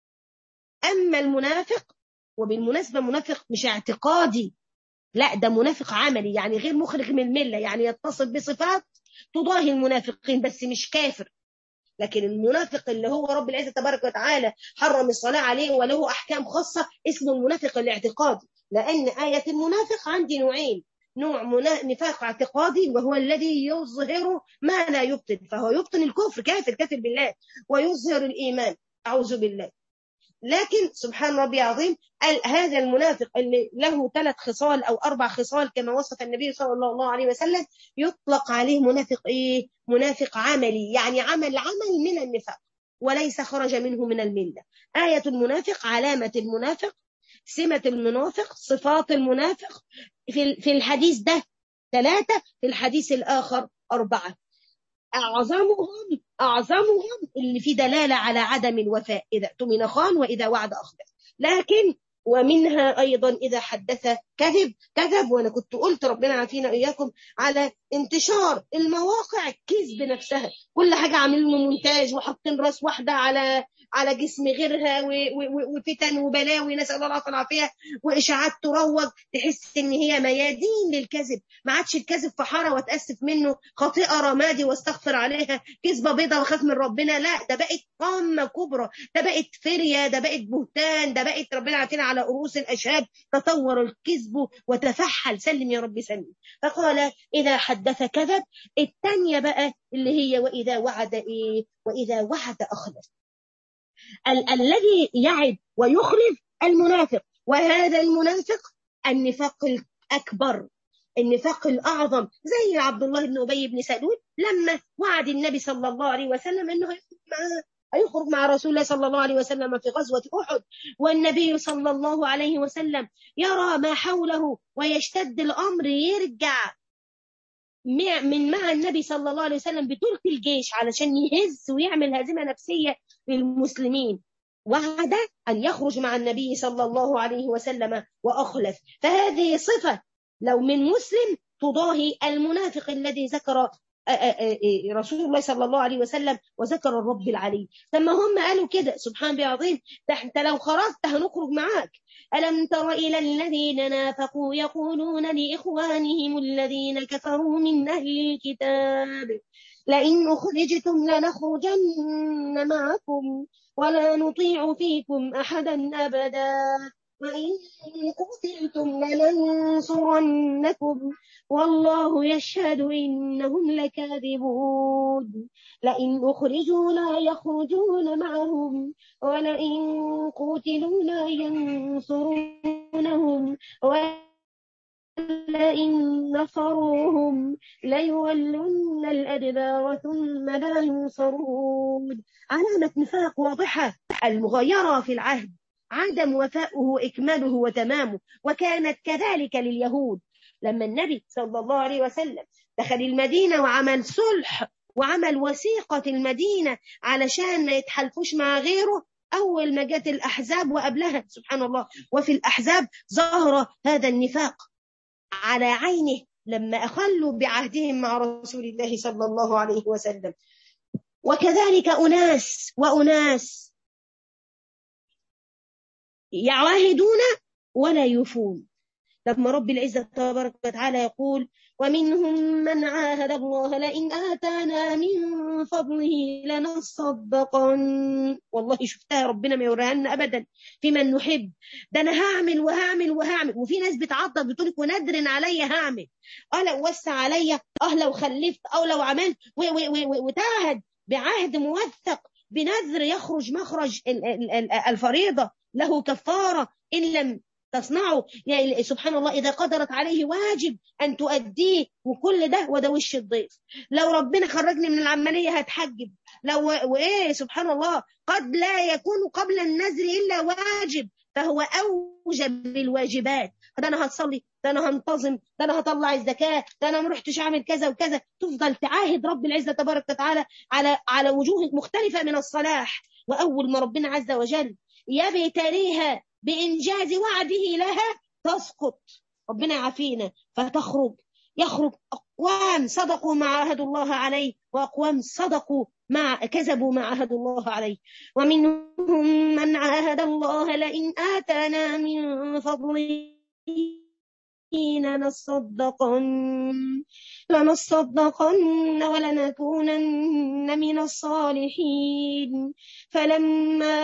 أما المنافق وبالمناسبة منافق مش اعتقادي لا ده منافق عملي يعني غير مخرج من الملة يعني يتصف بصفات تضاهي المنافقين بس مش كافر لكن المنافق اللي هو رب العزة تبارك وتعالى حرم الصلاة عليه وله أحكام خاصة اسمه المنافق الاعتقادي لأن آية المنافق عندي نوعين نوع نفاق اعتقادي وهو الذي يظهر ما لا يبطن فهو يبطن الكفر كافر كافر بالله ويظهر الإيمان أعوذ بالله لكن سبحان ربي عظيم هذا المنافق اللي له ثلاث خصال او اربع خصال كما وصف النبي صلى الله عليه وسلم يطلق عليه منافق ايه منافق عملي يعني عمل عمل من النفاق وليس خرج منه من المله ايه المنافق علامه المنافق سمه المنافق صفات المنافق في في الحديث ده ثلاثه في الحديث الاخر اربعه أعظمهم أعظمهم اللي في دلالة على عدم الوفاء إذا اؤتمن خان وإذا وعد أخلف لكن ومنها أيضا إذا حدث كذب كذب وأنا كنت قلت ربنا عافينا إياكم على انتشار المواقع الكذب نفسها كل حاجة عاملين مونتاج وحاطين راس واحدة على على جسم غيرها وفتن وبلاوي نسال الله العافيه والعافيه واشاعات تروج تحس ان هي ميادين للكذب ما عادش الكذب في حاره واتاسف منه خطيئه رمادي واستغفر عليها كذبه بيضه وخاف من ربنا لا ده بقت قامه كبرى ده بقت فريه ده بقت بهتان ده بقت ربنا عافينا على رؤوس الاشهاد تطور الكذب وتفحل سلم يا رب سلم فقال اذا حدث كذب الثانيه بقى اللي هي واذا وعد ايه واذا وعد اخلف ال- الذي يعد ويخلف المنافق وهذا المنافق النفاق الأكبر النفاق الأعظم زي عبد الله بن أبي بن سلول لما وعد النبي صلى الله عليه وسلم أنه هيخرج مع رسول الله صلى الله عليه وسلم في غزوة أحد والنبي صلى الله عليه وسلم يرى ما حوله ويشتد الأمر يرجع من مع النبي صلى الله عليه وسلم بترك الجيش علشان يهز ويعمل هزيمة نفسية للمسلمين وعد أن يخرج مع النبي صلى الله عليه وسلم وأخلف فهذه صفة لو من مسلم تضاهي المنافق الذي ذكر رسول الله صلى الله عليه وسلم وذكر الرب العلي لما هم قالوا كده سبحان الله العظيم ده انت لو خرجت هنخرج معاك ألم تر إلى الذين نافقوا يقولون لإخوانهم الذين كفروا من أهل الكتاب لئن أخرجتم لنخرجن معكم ولا نطيع فيكم أحدا أبدا وإن قتلتم لننصرنكم والله يشهد إنهم لكاذبون لئن أخرجوا لا يخرجون معهم ولئن قتلوا لا ينصرونهم ولئن نصروهم ليولن الأدبار ثم لا ينصرون علامة نفاق واضحة المغايرة في العهد عدم وفاؤه وإكماله وتمامه وكانت كذلك لليهود لما النبي صلى الله عليه وسلم دخل المدينة وعمل صلح وعمل وثيقة المدينة علشان ما يتحالفوش مع غيره أول ما جت الأحزاب وقبلها سبحان الله وفي الأحزاب ظهر هذا النفاق على عينه لما أخلوا بعهدهم مع رسول الله صلى الله عليه وسلم وكذلك أناس وأناس يعاهدون ولا يوفون لما رب العزة تبارك وتعالى يقول ومنهم من عاهد الله لئن آتانا من فضله لنصدقن والله شفتها ربنا ما يوريها لنا أبدا في من نحب ده أنا هعمل وهعمل وهعمل وفي ناس بتعطل بتقول لك وندر عليا هعمل اه لو وسع عليا اه لو خلفت او لو عملت وتعهد بعهد موثق بنذر يخرج مخرج الفريضة له كفارة إن لم تصنعه يعني سبحان الله إذا قدرت عليه واجب أن تؤديه وكل ده وده وش الضيف لو ربنا خرجني من العملية هتحجب لو وإيه سبحان الله قد لا يكون قبل النذر إلا واجب فهو أوجب الواجبات ده أنا هتصلي ده أنا هنتظم ده أنا هطلع الزكاة ده أنا ما رحتش أعمل كذا وكذا تفضل تعاهد رب العزة تبارك وتعالى على على وجوه مختلفة من الصلاح وأول ما ربنا عز وجل يبتليها بإنجاز وعده لها تسقط ربنا يعافينا فتخرج يخرج أقوام صدقوا ما عاهدوا الله عليه وأقوام صدقوا مع كذبوا ما عاهدوا الله عليه ومنهم من عاهد الله لئن آتانا من فضله لنصدقن لنصدقن ولنكونن من الصالحين فلما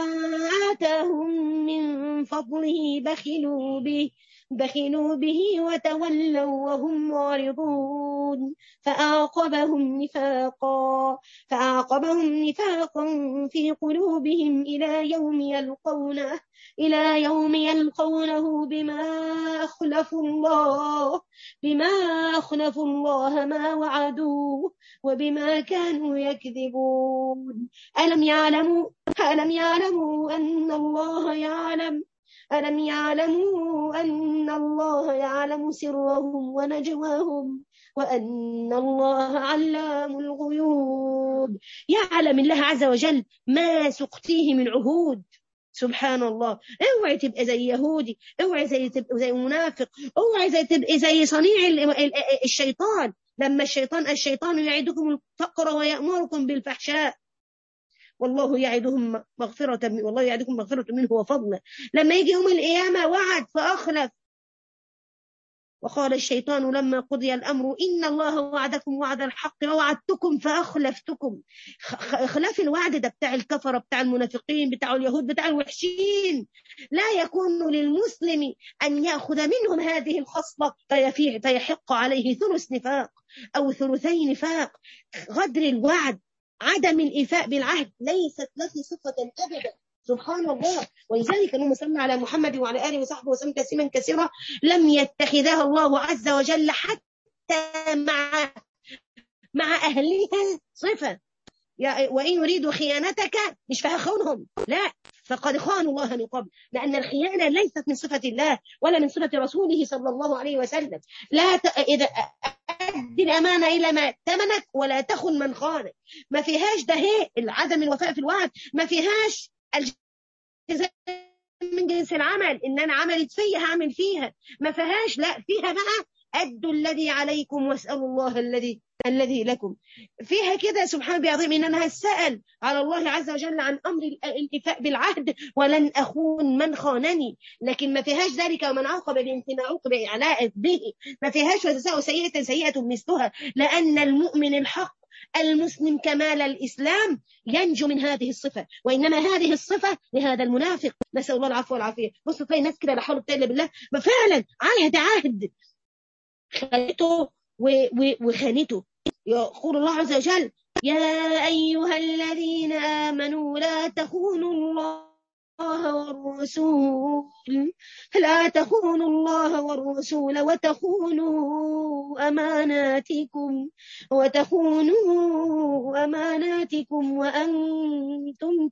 آتاهم من فضله بخلوا به بخلوا به وتولوا وهم معرضون فأعقبهم نفاقا فأعقبهم نفاقا في قلوبهم إلى يوم يلقونه إلى يوم يلقونه بما أخلفوا الله بما أخلفوا الله ما وعدوه وبما كانوا يكذبون ألم يعلموا ألم يعلموا أن الله يعلم ألم يعلموا أن الله يعلم سرهم ونجواهم وأن الله علام الغيوب يعلم الله عز وجل ما سقتيه من عهود سبحان الله اوعي تبقى زي يهودي اوعي زي تبقى زي منافق اوعي زي تبقى زي صنيع الشيطان لما الشيطان الشيطان يعدكم الفقر ويأمركم بالفحشاء والله يعدهم مغفرة والله يعدكم مغفرة منه وفضله لما يجي يوم القيامة وعد فأخلف وقال الشيطان لما قضي الأمر إن الله وعدكم وعد الحق ووعدتكم فأخلفتكم خلاف الوعد ده بتاع الكفرة بتاع المنافقين بتاع اليهود بتاع الوحشين لا يكون للمسلم أن يأخذ منهم هذه الخصلة فيحق عليه ثلث نفاق أو ثلثي نفاق غدر الوعد عدم الإيفاء بالعهد ليست له صفة أبدا سبحان الله ولذلك اللهم صل على محمد وعلى اله وصحبه وسلم تسليما كثيرا لم يتخذها الله عز وجل حتى مع مع اهلها صفه وان يريدوا خيانتك مش فهخونهم لا فقد خانوا الله من قبل لان الخيانه ليست من صفه الله ولا من صفه رسوله صلى الله عليه وسلم لا ت... اذا ادي الامانه الى ما ائتمنك ولا تخن من خانك ما فيهاش ده هي عدم الوفاء في الوعد ما فيهاش الجزاء من جنس العمل ان انا عملت فيا هعمل فيها ما فيهاش لا فيها بقى أدوا الذي عليكم واسألوا الله الذي الذي لكم فيها كده سبحان بعظيم إن أنا هسأل على الله عز وجل عن أمر الإفاء بالعهد ولن أخون من خانني لكن ما فيهاش ذلك ومن عاقب بامتناع عوقب إعلاء به ما فيهاش وجزاء سيئة سيئة مثلها لأن المؤمن الحق المسلم كمال الإسلام ينجو من هذه الصفة وإنما هذه الصفة لهذا المنافق نسأل الله العفو والعافية بص تلاقي ناس كده لا حول ولا بالله فعلا عهد عهد خانته وخانته يقول الله عز وجل يا أيها الذين آمنوا لا تخونوا الله والرسول لا تخونوا الله والرسول وتخونوا أماناتكم وتخونوا أماناتكم وأنتم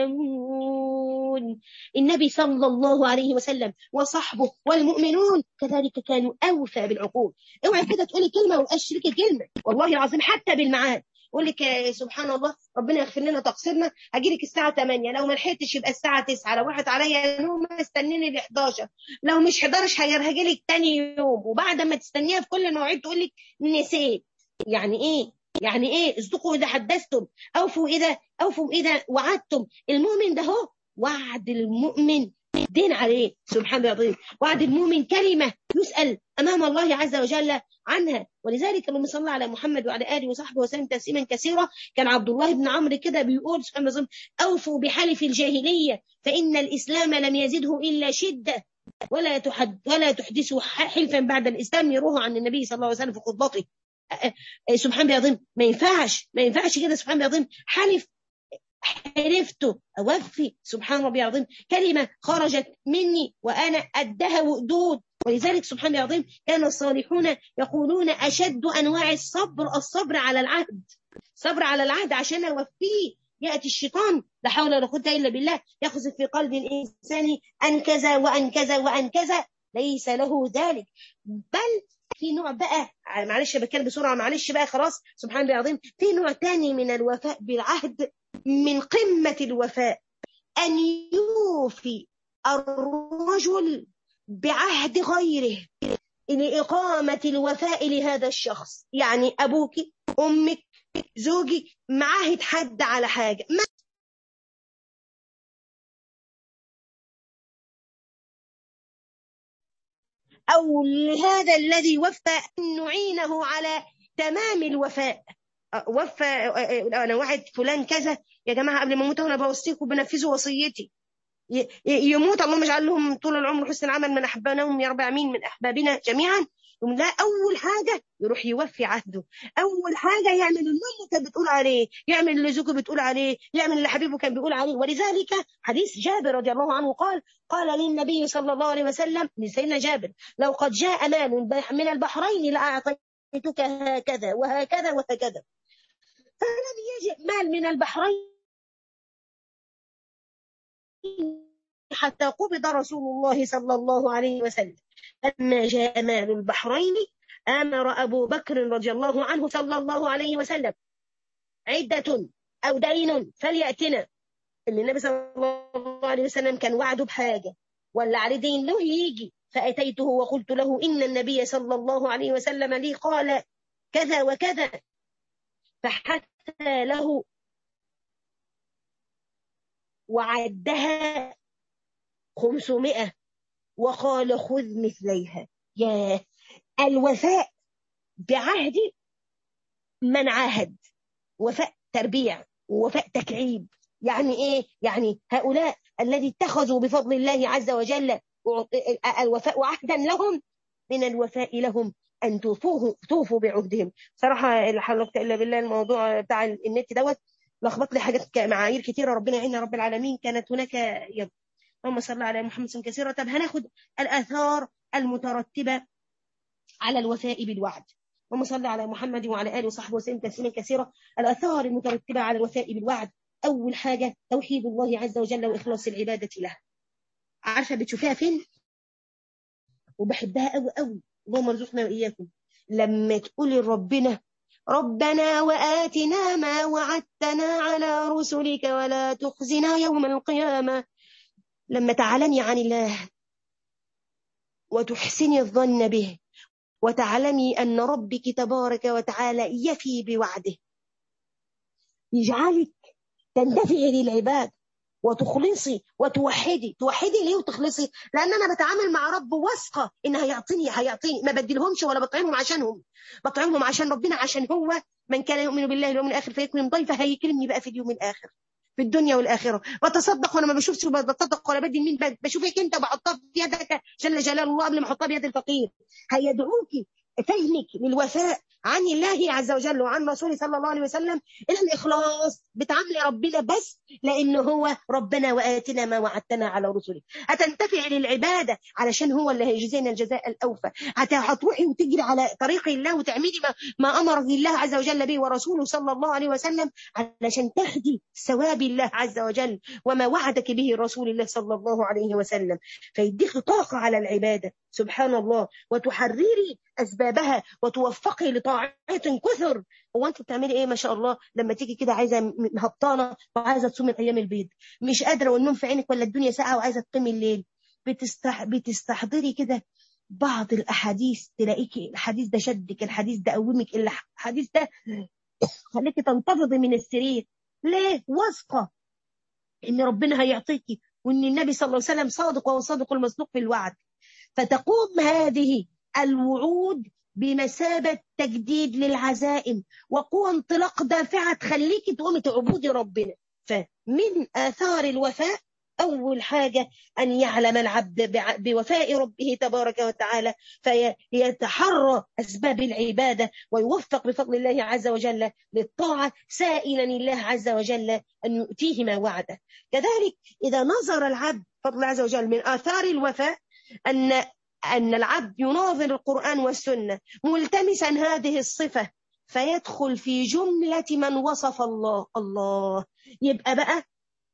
تعلمون النبي صلى الله عليه وسلم وصحبه والمؤمنون كذلك كانوا أوفى بالعقول اوعي كده تقولي كلمة وأشركي كلمة والله العظيم حتى بالمعاد اقول لك سبحان الله ربنا يغفر لنا تقصيرنا هاجي لك الساعه 8 لو ما لحقتش يبقى الساعه 9 لو راحت عليا نوم استنيني ل 11 لو مش 11 هاجي لك تاني يوم وبعد ما تستنيها في كل المواعيد تقول لك نسيت يعني ايه يعني ايه اصدقوا اذا حدثتم اوفوا اذا اوفوا اذا وعدتم المؤمن ده هو وعد المؤمن دين عليه سبحان الله وعد المؤمن كلمة يسأل أمام الله عز وجل عنها ولذلك اللهم صل على محمد وعلى آله وصحبه وسلم تسليما كثيرا كان عبد الله بن عمرو كده بيقول سبحان الله أوفوا بحلف الجاهلية فإن الإسلام لم يزده إلا شدة ولا تحد ولا تحدثوا حلفا بعد الإسلام يروه عن النبي صلى الله عليه وسلم في خطبته سبحان الله العظيم ما ينفعش ما ينفعش كده سبحان الله العظيم حلف حلفت أوفي سبحان ربي العظيم كلمة خرجت مني وأنا أدها وأدود ولذلك سبحان الله العظيم كان الصالحون يقولون أشد أنواع الصبر الصبر على العهد صبر على العهد عشان أوفيه يأتي الشيطان لا حول ولا قوة إلا بالله يخزف في قلب الإنسان أن كذا وأن كذا وأن كذا ليس له ذلك بل في نوع بقى معلش بتكلم بسرعة معلش بقى خلاص سبحان الله العظيم في نوع تاني من الوفاء بالعهد من قمة الوفاء أن يوفي الرجل بعهد غيره لإقامة الوفاء لهذا الشخص يعني أبوك أمك زوجك معاهد حد على حاجة ما أو لهذا الذي وفى أن نعينه على تمام الوفاء وفى انا وعد فلان كذا يا جماعه قبل ما اموت انا بوصيكم بنفذوا وصيتي يموت اللهم اجعل لهم طول العمر حسن العمل من احبناهم يا رب امين من احبابنا جميعا يقوم لا اول حاجه يروح يوفي عهده اول حاجه يعمل اللي امه كانت بتقول عليه يعمل اللي زوجه بتقول عليه يعمل اللي حبيبه كان بيقول عليه ولذلك حديث جابر رضي الله عنه قال قال للنبي صلى الله عليه وسلم لسيدنا جابر لو قد جاء مال من البحرين لاعطيتك هكذا وهكذا وهكذا فلم يجئ مال من البحرين حتى قبض رسول الله صلى الله عليه وسلم لما جاء مال البحرين أمر أبو بكر رضي الله عنه صلى الله عليه وسلم عدة أو دين فليأتنا اللي النبي صلى الله عليه وسلم كان وعده بحاجة ولا عليه دين له يجي فأتيته وقلت له إن النبي صلى الله عليه وسلم لي قال كذا وكذا فحتى له وعدها خمسمائة وقال خذ مثليها يا الوفاء بعهد من عاهد وفاء تربيع ووفاء تكعيب يعني ايه يعني هؤلاء الذي اتخذوا بفضل الله عز وجل الوفاء عهدا لهم من الوفاء لهم ان توفوه توفوا بعهدهم صراحه لا حول الا بالله الموضوع بتاع النت دوت لخبط لي حاجات معايير كتيره ربنا يعيننا رب العالمين كانت هناك يد اللهم صل على محمد كثيرا طب هناخد الاثار المترتبه على الوفاء بالوعد اللهم صل على محمد وعلى اله وصحبه وسلم تسليما كثيرا الاثار المترتبه على الوفاء بالوعد اول حاجه توحيد الله عز وجل واخلاص العباده له عارفه بتشوفيها فين وبحبها قوي قوي اللهم ارزقنا واياكم لما تقولي لربنا ربنا وآتنا ما وعدتنا على رسلك ولا تخزنا يوم القيامة لما تعلني عن الله وتحسني الظن به وتعلمي أن ربك تبارك وتعالى يفي بوعده يجعلك تندفعي للعباد وتخلصي وتوحدي توحدي ليه وتخلصي لان انا بتعامل مع رب واثقه ان هيعطيني هيعطيني ما بديلهمش ولا بطعمهم عشانهم بطعمهم عشان ربنا عشان هو من كان يؤمن بالله واليوم الاخر فيكرم ضيفه هيكرمني بقى في اليوم الاخر في الدنيا والاخره بتصدق وانا ما بشوفش بتصدق ولا بدي مين بشوفك انت بحطها في يدك جل جلال الله قبل ما احطها بيد الفقير هيدعوك فهمك للوفاء عن الله عز وجل وعن رسوله صلى الله عليه وسلم الى الاخلاص بتعاملي ربنا بس لانه هو ربنا واتنا ما وعدتنا على رسله هتنتفع للعباده علشان هو اللي هيجزينا الجزاء الاوفى هتروحي وتجري على طريق الله وتعملي ما, ما امر الله عز وجل به ورسوله صلى الله عليه وسلم علشان تهدي ثواب الله عز وجل وما وعدك به رسول الله صلى الله عليه وسلم فيديك طاقه على العباده سبحان الله وتحرري اسبابها وتوفقي لطاعات كثر هو انت بتعملي ايه ما شاء الله لما تيجي كده عايزه هبطانه وعايزه تصومي الايام البيض مش قادره والنوم في عينك ولا الدنيا ساقعه وعايزه تقيمي الليل بتستح... بتستحضري كده بعض الاحاديث تلاقيكي الحديث ده شدك الحديث ده قومك الحديث ده خليكي تنتفضي من السرير ليه واثقه ان ربنا هيعطيكي وان النبي صلى الله عليه وسلم صادق وهو صادق المصدوق في الوعد فتقوم هذه الوعود بمثابة تجديد للعزائم وقوة انطلاق دافعة تخليك تقومي تعبدي ربنا فمن آثار الوفاء أول حاجة أن يعلم العبد بوفاء ربه تبارك وتعالى فيتحرى أسباب العبادة ويوفق بفضل الله عز وجل للطاعة سائلا الله عز وجل أن يؤتيه ما وعده كذلك إذا نظر العبد فضل الله عز وجل من آثار الوفاء أن أن العبد يناظر القرآن والسنة ملتمسا هذه الصفة فيدخل في جملة من وصف الله الله يبقى بقى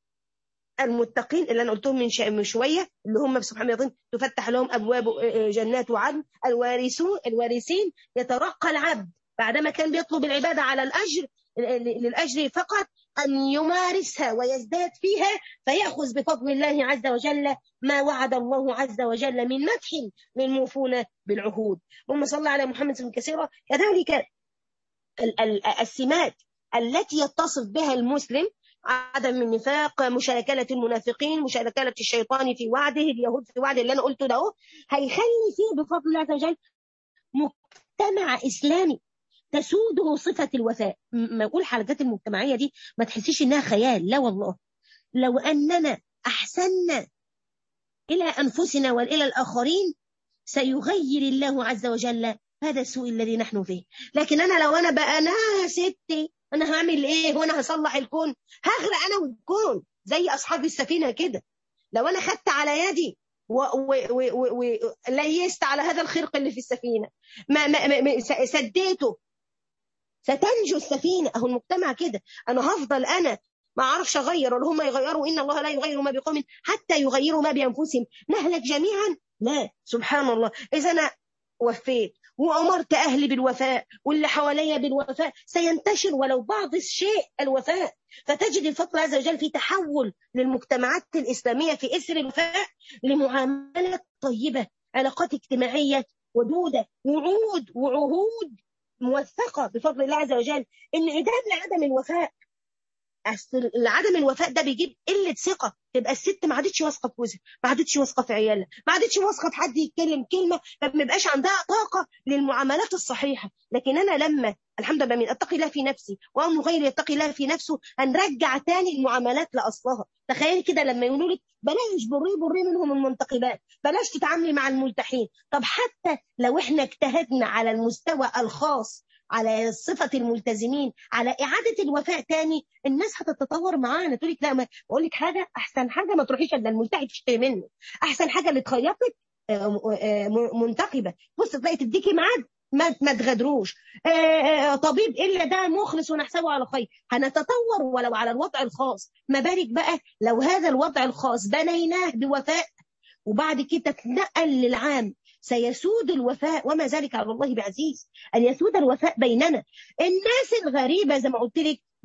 المتقين اللي انا قلتهم من من شويه اللي هم سبحان الله تفتح لهم ابواب جنات وعدن الوارثون الوارثين يترقى العبد بعدما كان بيطلب العباده على الاجر للاجر فقط أن يمارسها ويزداد فيها فيأخذ بفضل الله عز وجل ما وعد الله عز وجل من مدح للموفون بالعهود اللهم صل على محمد كثيرا كذلك السمات التي يتصف بها المسلم عدم النفاق مشاكلة المنافقين مشاكلة الشيطان في وعده اليهود في وعده اللي أنا قلته ده هيخلي فيه بفضل الله عز وجل مجتمع إسلامي تسوده صفة الوفاء ما أقول حلقات المجتمعية دي ما تحسيش إنها خيال لا والله لو أننا أحسننا إلى أنفسنا وإلى الآخرين سيغير الله عز وجل هذا السوء الذي نحن فيه لكن أنا لو أنا بقى أنا ستي أنا هعمل إيه وأنا هصلح الكون هغرق أنا والكون زي أصحاب السفينة كده لو أنا خدت على يدي وليست على هذا الخرق اللي في السفينة ما, ما, ما سديته ستنجو السفينة أهو المجتمع كده أنا هفضل أنا ما أعرفش أغير ولا هم يغيروا إن الله لا يغير ما بقوم حتى يغيروا ما بأنفسهم نهلك جميعا لا سبحان الله إذا أنا وفيت وأمرت أهلي بالوفاء واللي حواليا بالوفاء سينتشر ولو بعض الشيء الوفاء فتجد الفضل عز وجل في تحول للمجتمعات الإسلامية في إسر الوفاء لمعاملة طيبة علاقات اجتماعية ودودة وعود وعهود موثقه بفضل الله عز وجل انعدام لعدم الوفاء اصل عدم الوفاء ده بيجيب قله ثقه تبقى الست ما عادتش واثقه في جوزها ما عادتش واثقه في عيالها ما عادتش واثقه في حد يتكلم كلمه فما يبقاش عندها طاقه للمعاملات الصحيحه لكن انا لما الحمد لله من اتقي الله في نفسي وام غير يتقي الله في نفسه هنرجع تاني المعاملات لاصلها تخيل كده لما يقولوا لك بلاش بري بري منهم المنتقبات بلاش تتعاملي مع الملتحين طب حتى لو احنا اجتهدنا على المستوى الخاص على صفة الملتزمين على إعادة الوفاء تاني الناس هتتطور معانا تقول لك لا ما بقول لك حاجة أحسن حاجة ما تروحيش إلا الملتحي تشتري منه أحسن حاجة اللي تخيطك منتقبة بص تلاقي تديكي ميعاد ما ما تغادروش طبيب الا ده مخلص ونحسبه على خير هنتطور ولو على الوضع الخاص ما بالك بقى لو هذا الوضع الخاص بنيناه بوفاء وبعد كده تتنقل للعام سيسود الوفاء وما ذلك على الله بعزيز أن يسود الوفاء بيننا الناس الغريبة زي ما قلت لك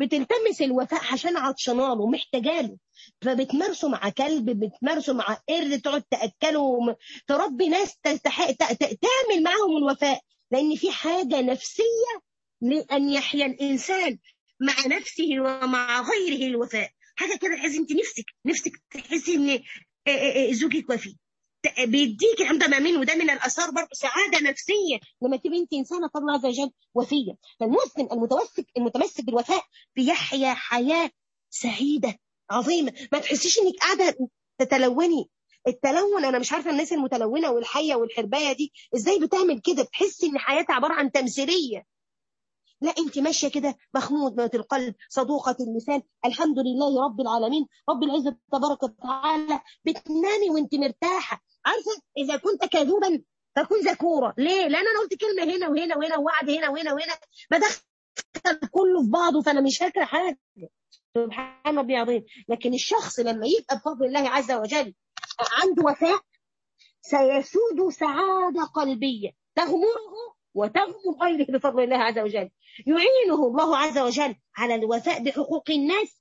بتلتمس الوفاء عشان عطشانه له محتاجه له فبتمارسه مع كلب بتمارسه مع قرد تقعد تاكله تربي ناس تستحق تعمل معاهم الوفاء لان في حاجه نفسيه لان يحيا الانسان مع نفسه ومع غيره الوفاء حاجه كده تحس انت نفسك نفسك تحسي ان زوجك وفي بيديك الحمد لله منه وده من الاثار برضه سعاده نفسيه لما تبقي انت انسانه فضل عز وجل وفيه فالمسلم المتمسك المتمسك بالوفاء بيحيا حياه سعيده عظيمه ما تحسيش انك قاعده تتلوني التلون انا مش عارفه الناس المتلونه والحيه والحربايه دي ازاي بتعمل كده بتحسي ان حياتها عباره عن تمثيليه لا انت ماشيه كده مخمود القلب صدوقه اللسان الحمد لله رب العالمين رب العزه تبارك وتعالى بتنامي وانت مرتاحه عارفه اذا كنت كذوبا فكن ذكورا ليه لان انا قلت كلمه هنا وهنا وهنا ووعد هنا وهنا وهنا بدخل كله في بعضه فانا مش فاكره حاجه سبحان ربي العظيم لكن الشخص لما يبقى بفضل الله عز وجل عنده وفاء سيسود سعاده قلبيه تغمره وتغمر غيره بفضل الله عز وجل يعينه الله عز وجل على الوفاء بحقوق الناس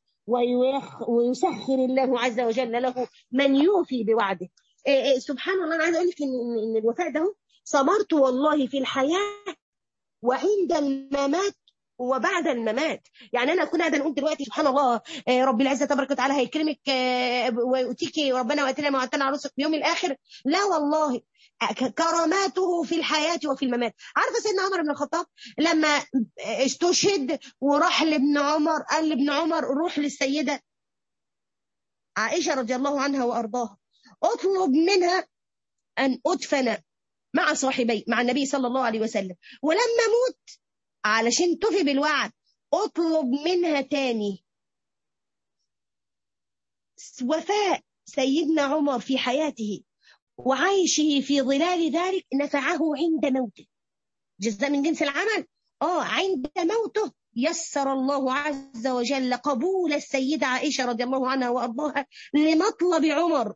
ويسخر الله عز وجل له من يوفي بوعده إيه إيه سبحان الله انا عايز اقول لك ان ان الوفاء ده ثمرته والله في الحياه وعند الممات وبعد الممات يعني انا كنا قاعده نقول دلوقتي سبحان الله رب العزه تبارك وتعالى هيكرمك ويؤتيك ربنا واتنا ما وعدتنا على رسلك يوم الاخر لا والله كراماته في الحياة وفي الممات عارفة سيدنا عمر بن الخطاب لما استشهد وراح لابن عمر قال لابن عمر روح للسيدة عائشة رضي الله عنها وأرضاها اطلب منها أن أدفن مع صاحبي مع النبي صلى الله عليه وسلم ولما موت علشان تفي بالوعد اطلب منها تاني وفاء سيدنا عمر في حياته وعيشه في ظلال ذلك نفعه عند موته جزاء من جنس العمل اه عند موته يسر الله عز وجل قبول السيدة عائشة رضي الله عنها وأرضاها لمطلب عمر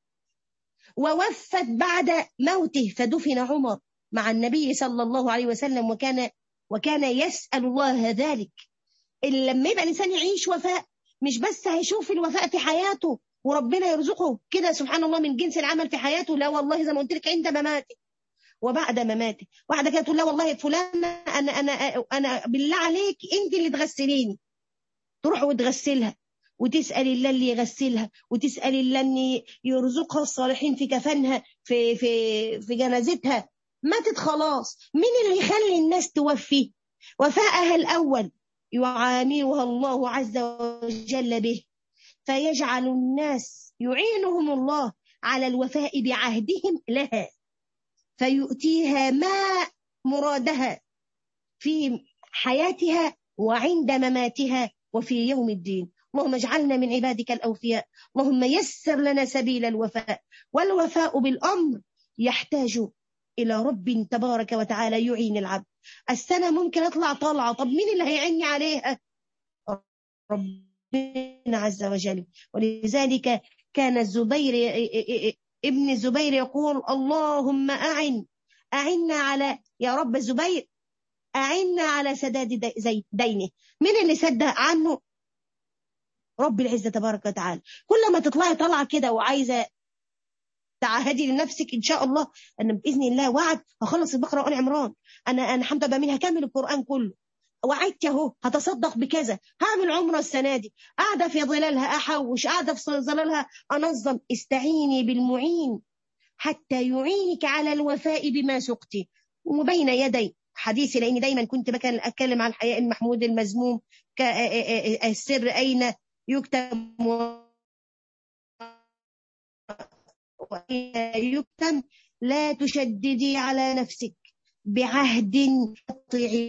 ووفت بعد موته فدفن عمر مع النبي صلى الله عليه وسلم وكان وكان يسأل الله ذلك لما يبقى الإنسان يعيش وفاء مش بس هيشوف الوفاء في حياته وربنا يرزقه كده سبحان الله من جنس العمل في حياته لا والله زي ما قلت لك عند مماته وبعد مماته واحده كده تقول لا والله فلانه انا انا انا بالله عليك انت اللي تغسليني تروح وتغسلها وتسال الله اللي يغسلها وتسال الله ان يرزقها الصالحين في كفنها في في في جنازتها ماتت خلاص مين اللي يخلي الناس توفي وفاءها الاول يعاملها الله عز وجل به فيجعل الناس يعينهم الله على الوفاء بعهدهم لها فيؤتيها ما مرادها في حياتها وعند مماتها وفي يوم الدين اللهم اجعلنا من عبادك الأوفياء اللهم يسر لنا سبيل الوفاء والوفاء بالأمر يحتاج إلى رب تبارك وتعالى يعين العبد السنة ممكن أطلع طالعة طب مين اللي هيعني عليها ربنا عز وجل ولذلك كان الزبير ابن الزبير يقول اللهم أعن أعنا على يا رب الزبير أعنا على سداد دينه من اللي سد عنه رب العزة تبارك وتعالى كل ما تطلعي طالعة كده وعايزة تعهدي لنفسك ان شاء الله ان باذن الله وعد هخلص البقره وال عمران انا انا حمد بامين هكمل القران كله وعدت اهو هتصدق بكذا هعمل عمره السنه دي قاعده في ظلالها احوش قاعده في ظلالها انظم استعيني بالمعين حتى يعينك على الوفاء بما سقتي وبين يدي حديثي لاني دايما كنت بكن اتكلم عن الحياء المحمود المذموم السر اين يكتم يكتم لا تشددي على نفسك بعهد قطعي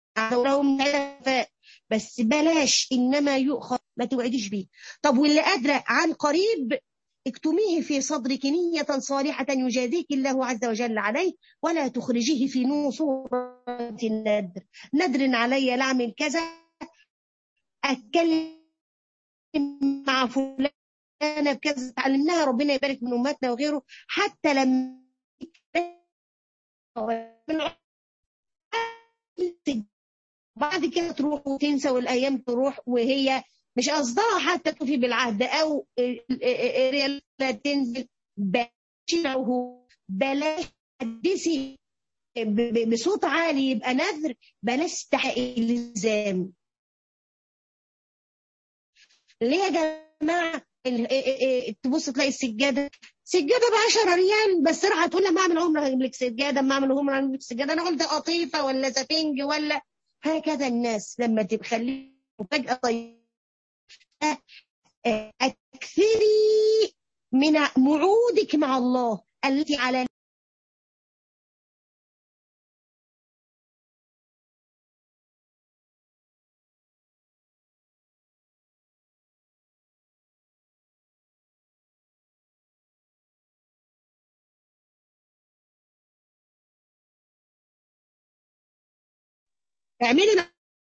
بس بلاش انما يؤخذ ما توعديش بيه طب واللي قادره عن قريب اكتميه في صدرك نية صالحة يجازيك الله عز وجل عليه ولا تخرجيه في صورة الندر ندر علي لا اعمل كذا اتكلم مع فلان انا بكذا تعلمناها ربنا يبارك من امتنا وغيره حتى لما بعد كده تروح وتنسى والايام تروح وهي مش قصدها حتى توفي بالعهد او ريال تنزل بلاش بلاش تحدثي بصوت عالي يبقى نذر بلاش تحقيق الالزام ليه يا جماعه تبص تلاقي السجاده سجاده ب 10 ريال بس راح تقول لما اعمل عمره هجيب لك سجاده اما اعمل عمره هجيب لك سجاده انا قلت قطيفه ولا سفنج ولا هكذا الناس لما تخليه فجاه طيب اكثري من وعودك مع الله التي على اعملي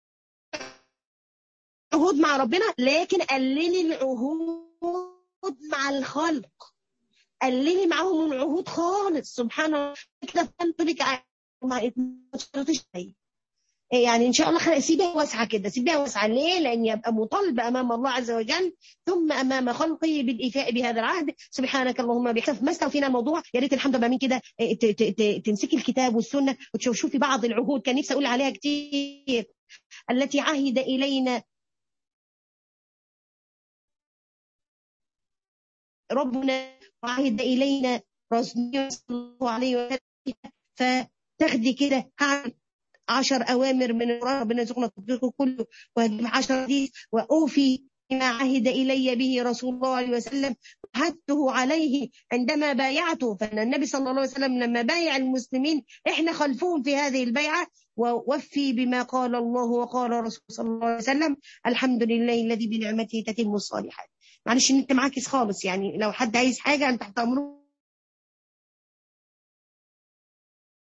عهود مع ربنا لكن قللي العهود مع الخلق قللي معاهم العهود خالص سبحان الله كده فهمت لك ما يعني ان شاء الله سيبها واسعه كده سيبها واسعه ليه؟ لان يبقى مطالب امام الله عز وجل ثم امام خلقه بالايفاء بهذا العهد سبحانك اللهم بحسب ما استوفينا الموضوع يا ريت الحمد لله من كده تمسكي الكتاب والسنه وتشوفي بعض العهود كان نفسي اقول عليها كتير التي عهد الينا ربنا وعهد الينا رسول صلى الله عليه وسلم فتاخدي كده عشر أوامر من ربنا يرزقنا تطبيقه كله وهجيب عشر حديث وأوفي بما عهد إلي به رسول الله عليه وسلم عهدته عليه عندما بايعته فإن النبي صلى الله عليه وسلم لما بايع المسلمين إحنا خلفهم في هذه البيعة ووفي بما قال الله وقال رسول صلى الله عليه وسلم الحمد لله الذي بنعمته تتم الصالحات معلش انت معاكس خالص يعني لو حد عايز حاجة انت تحت امره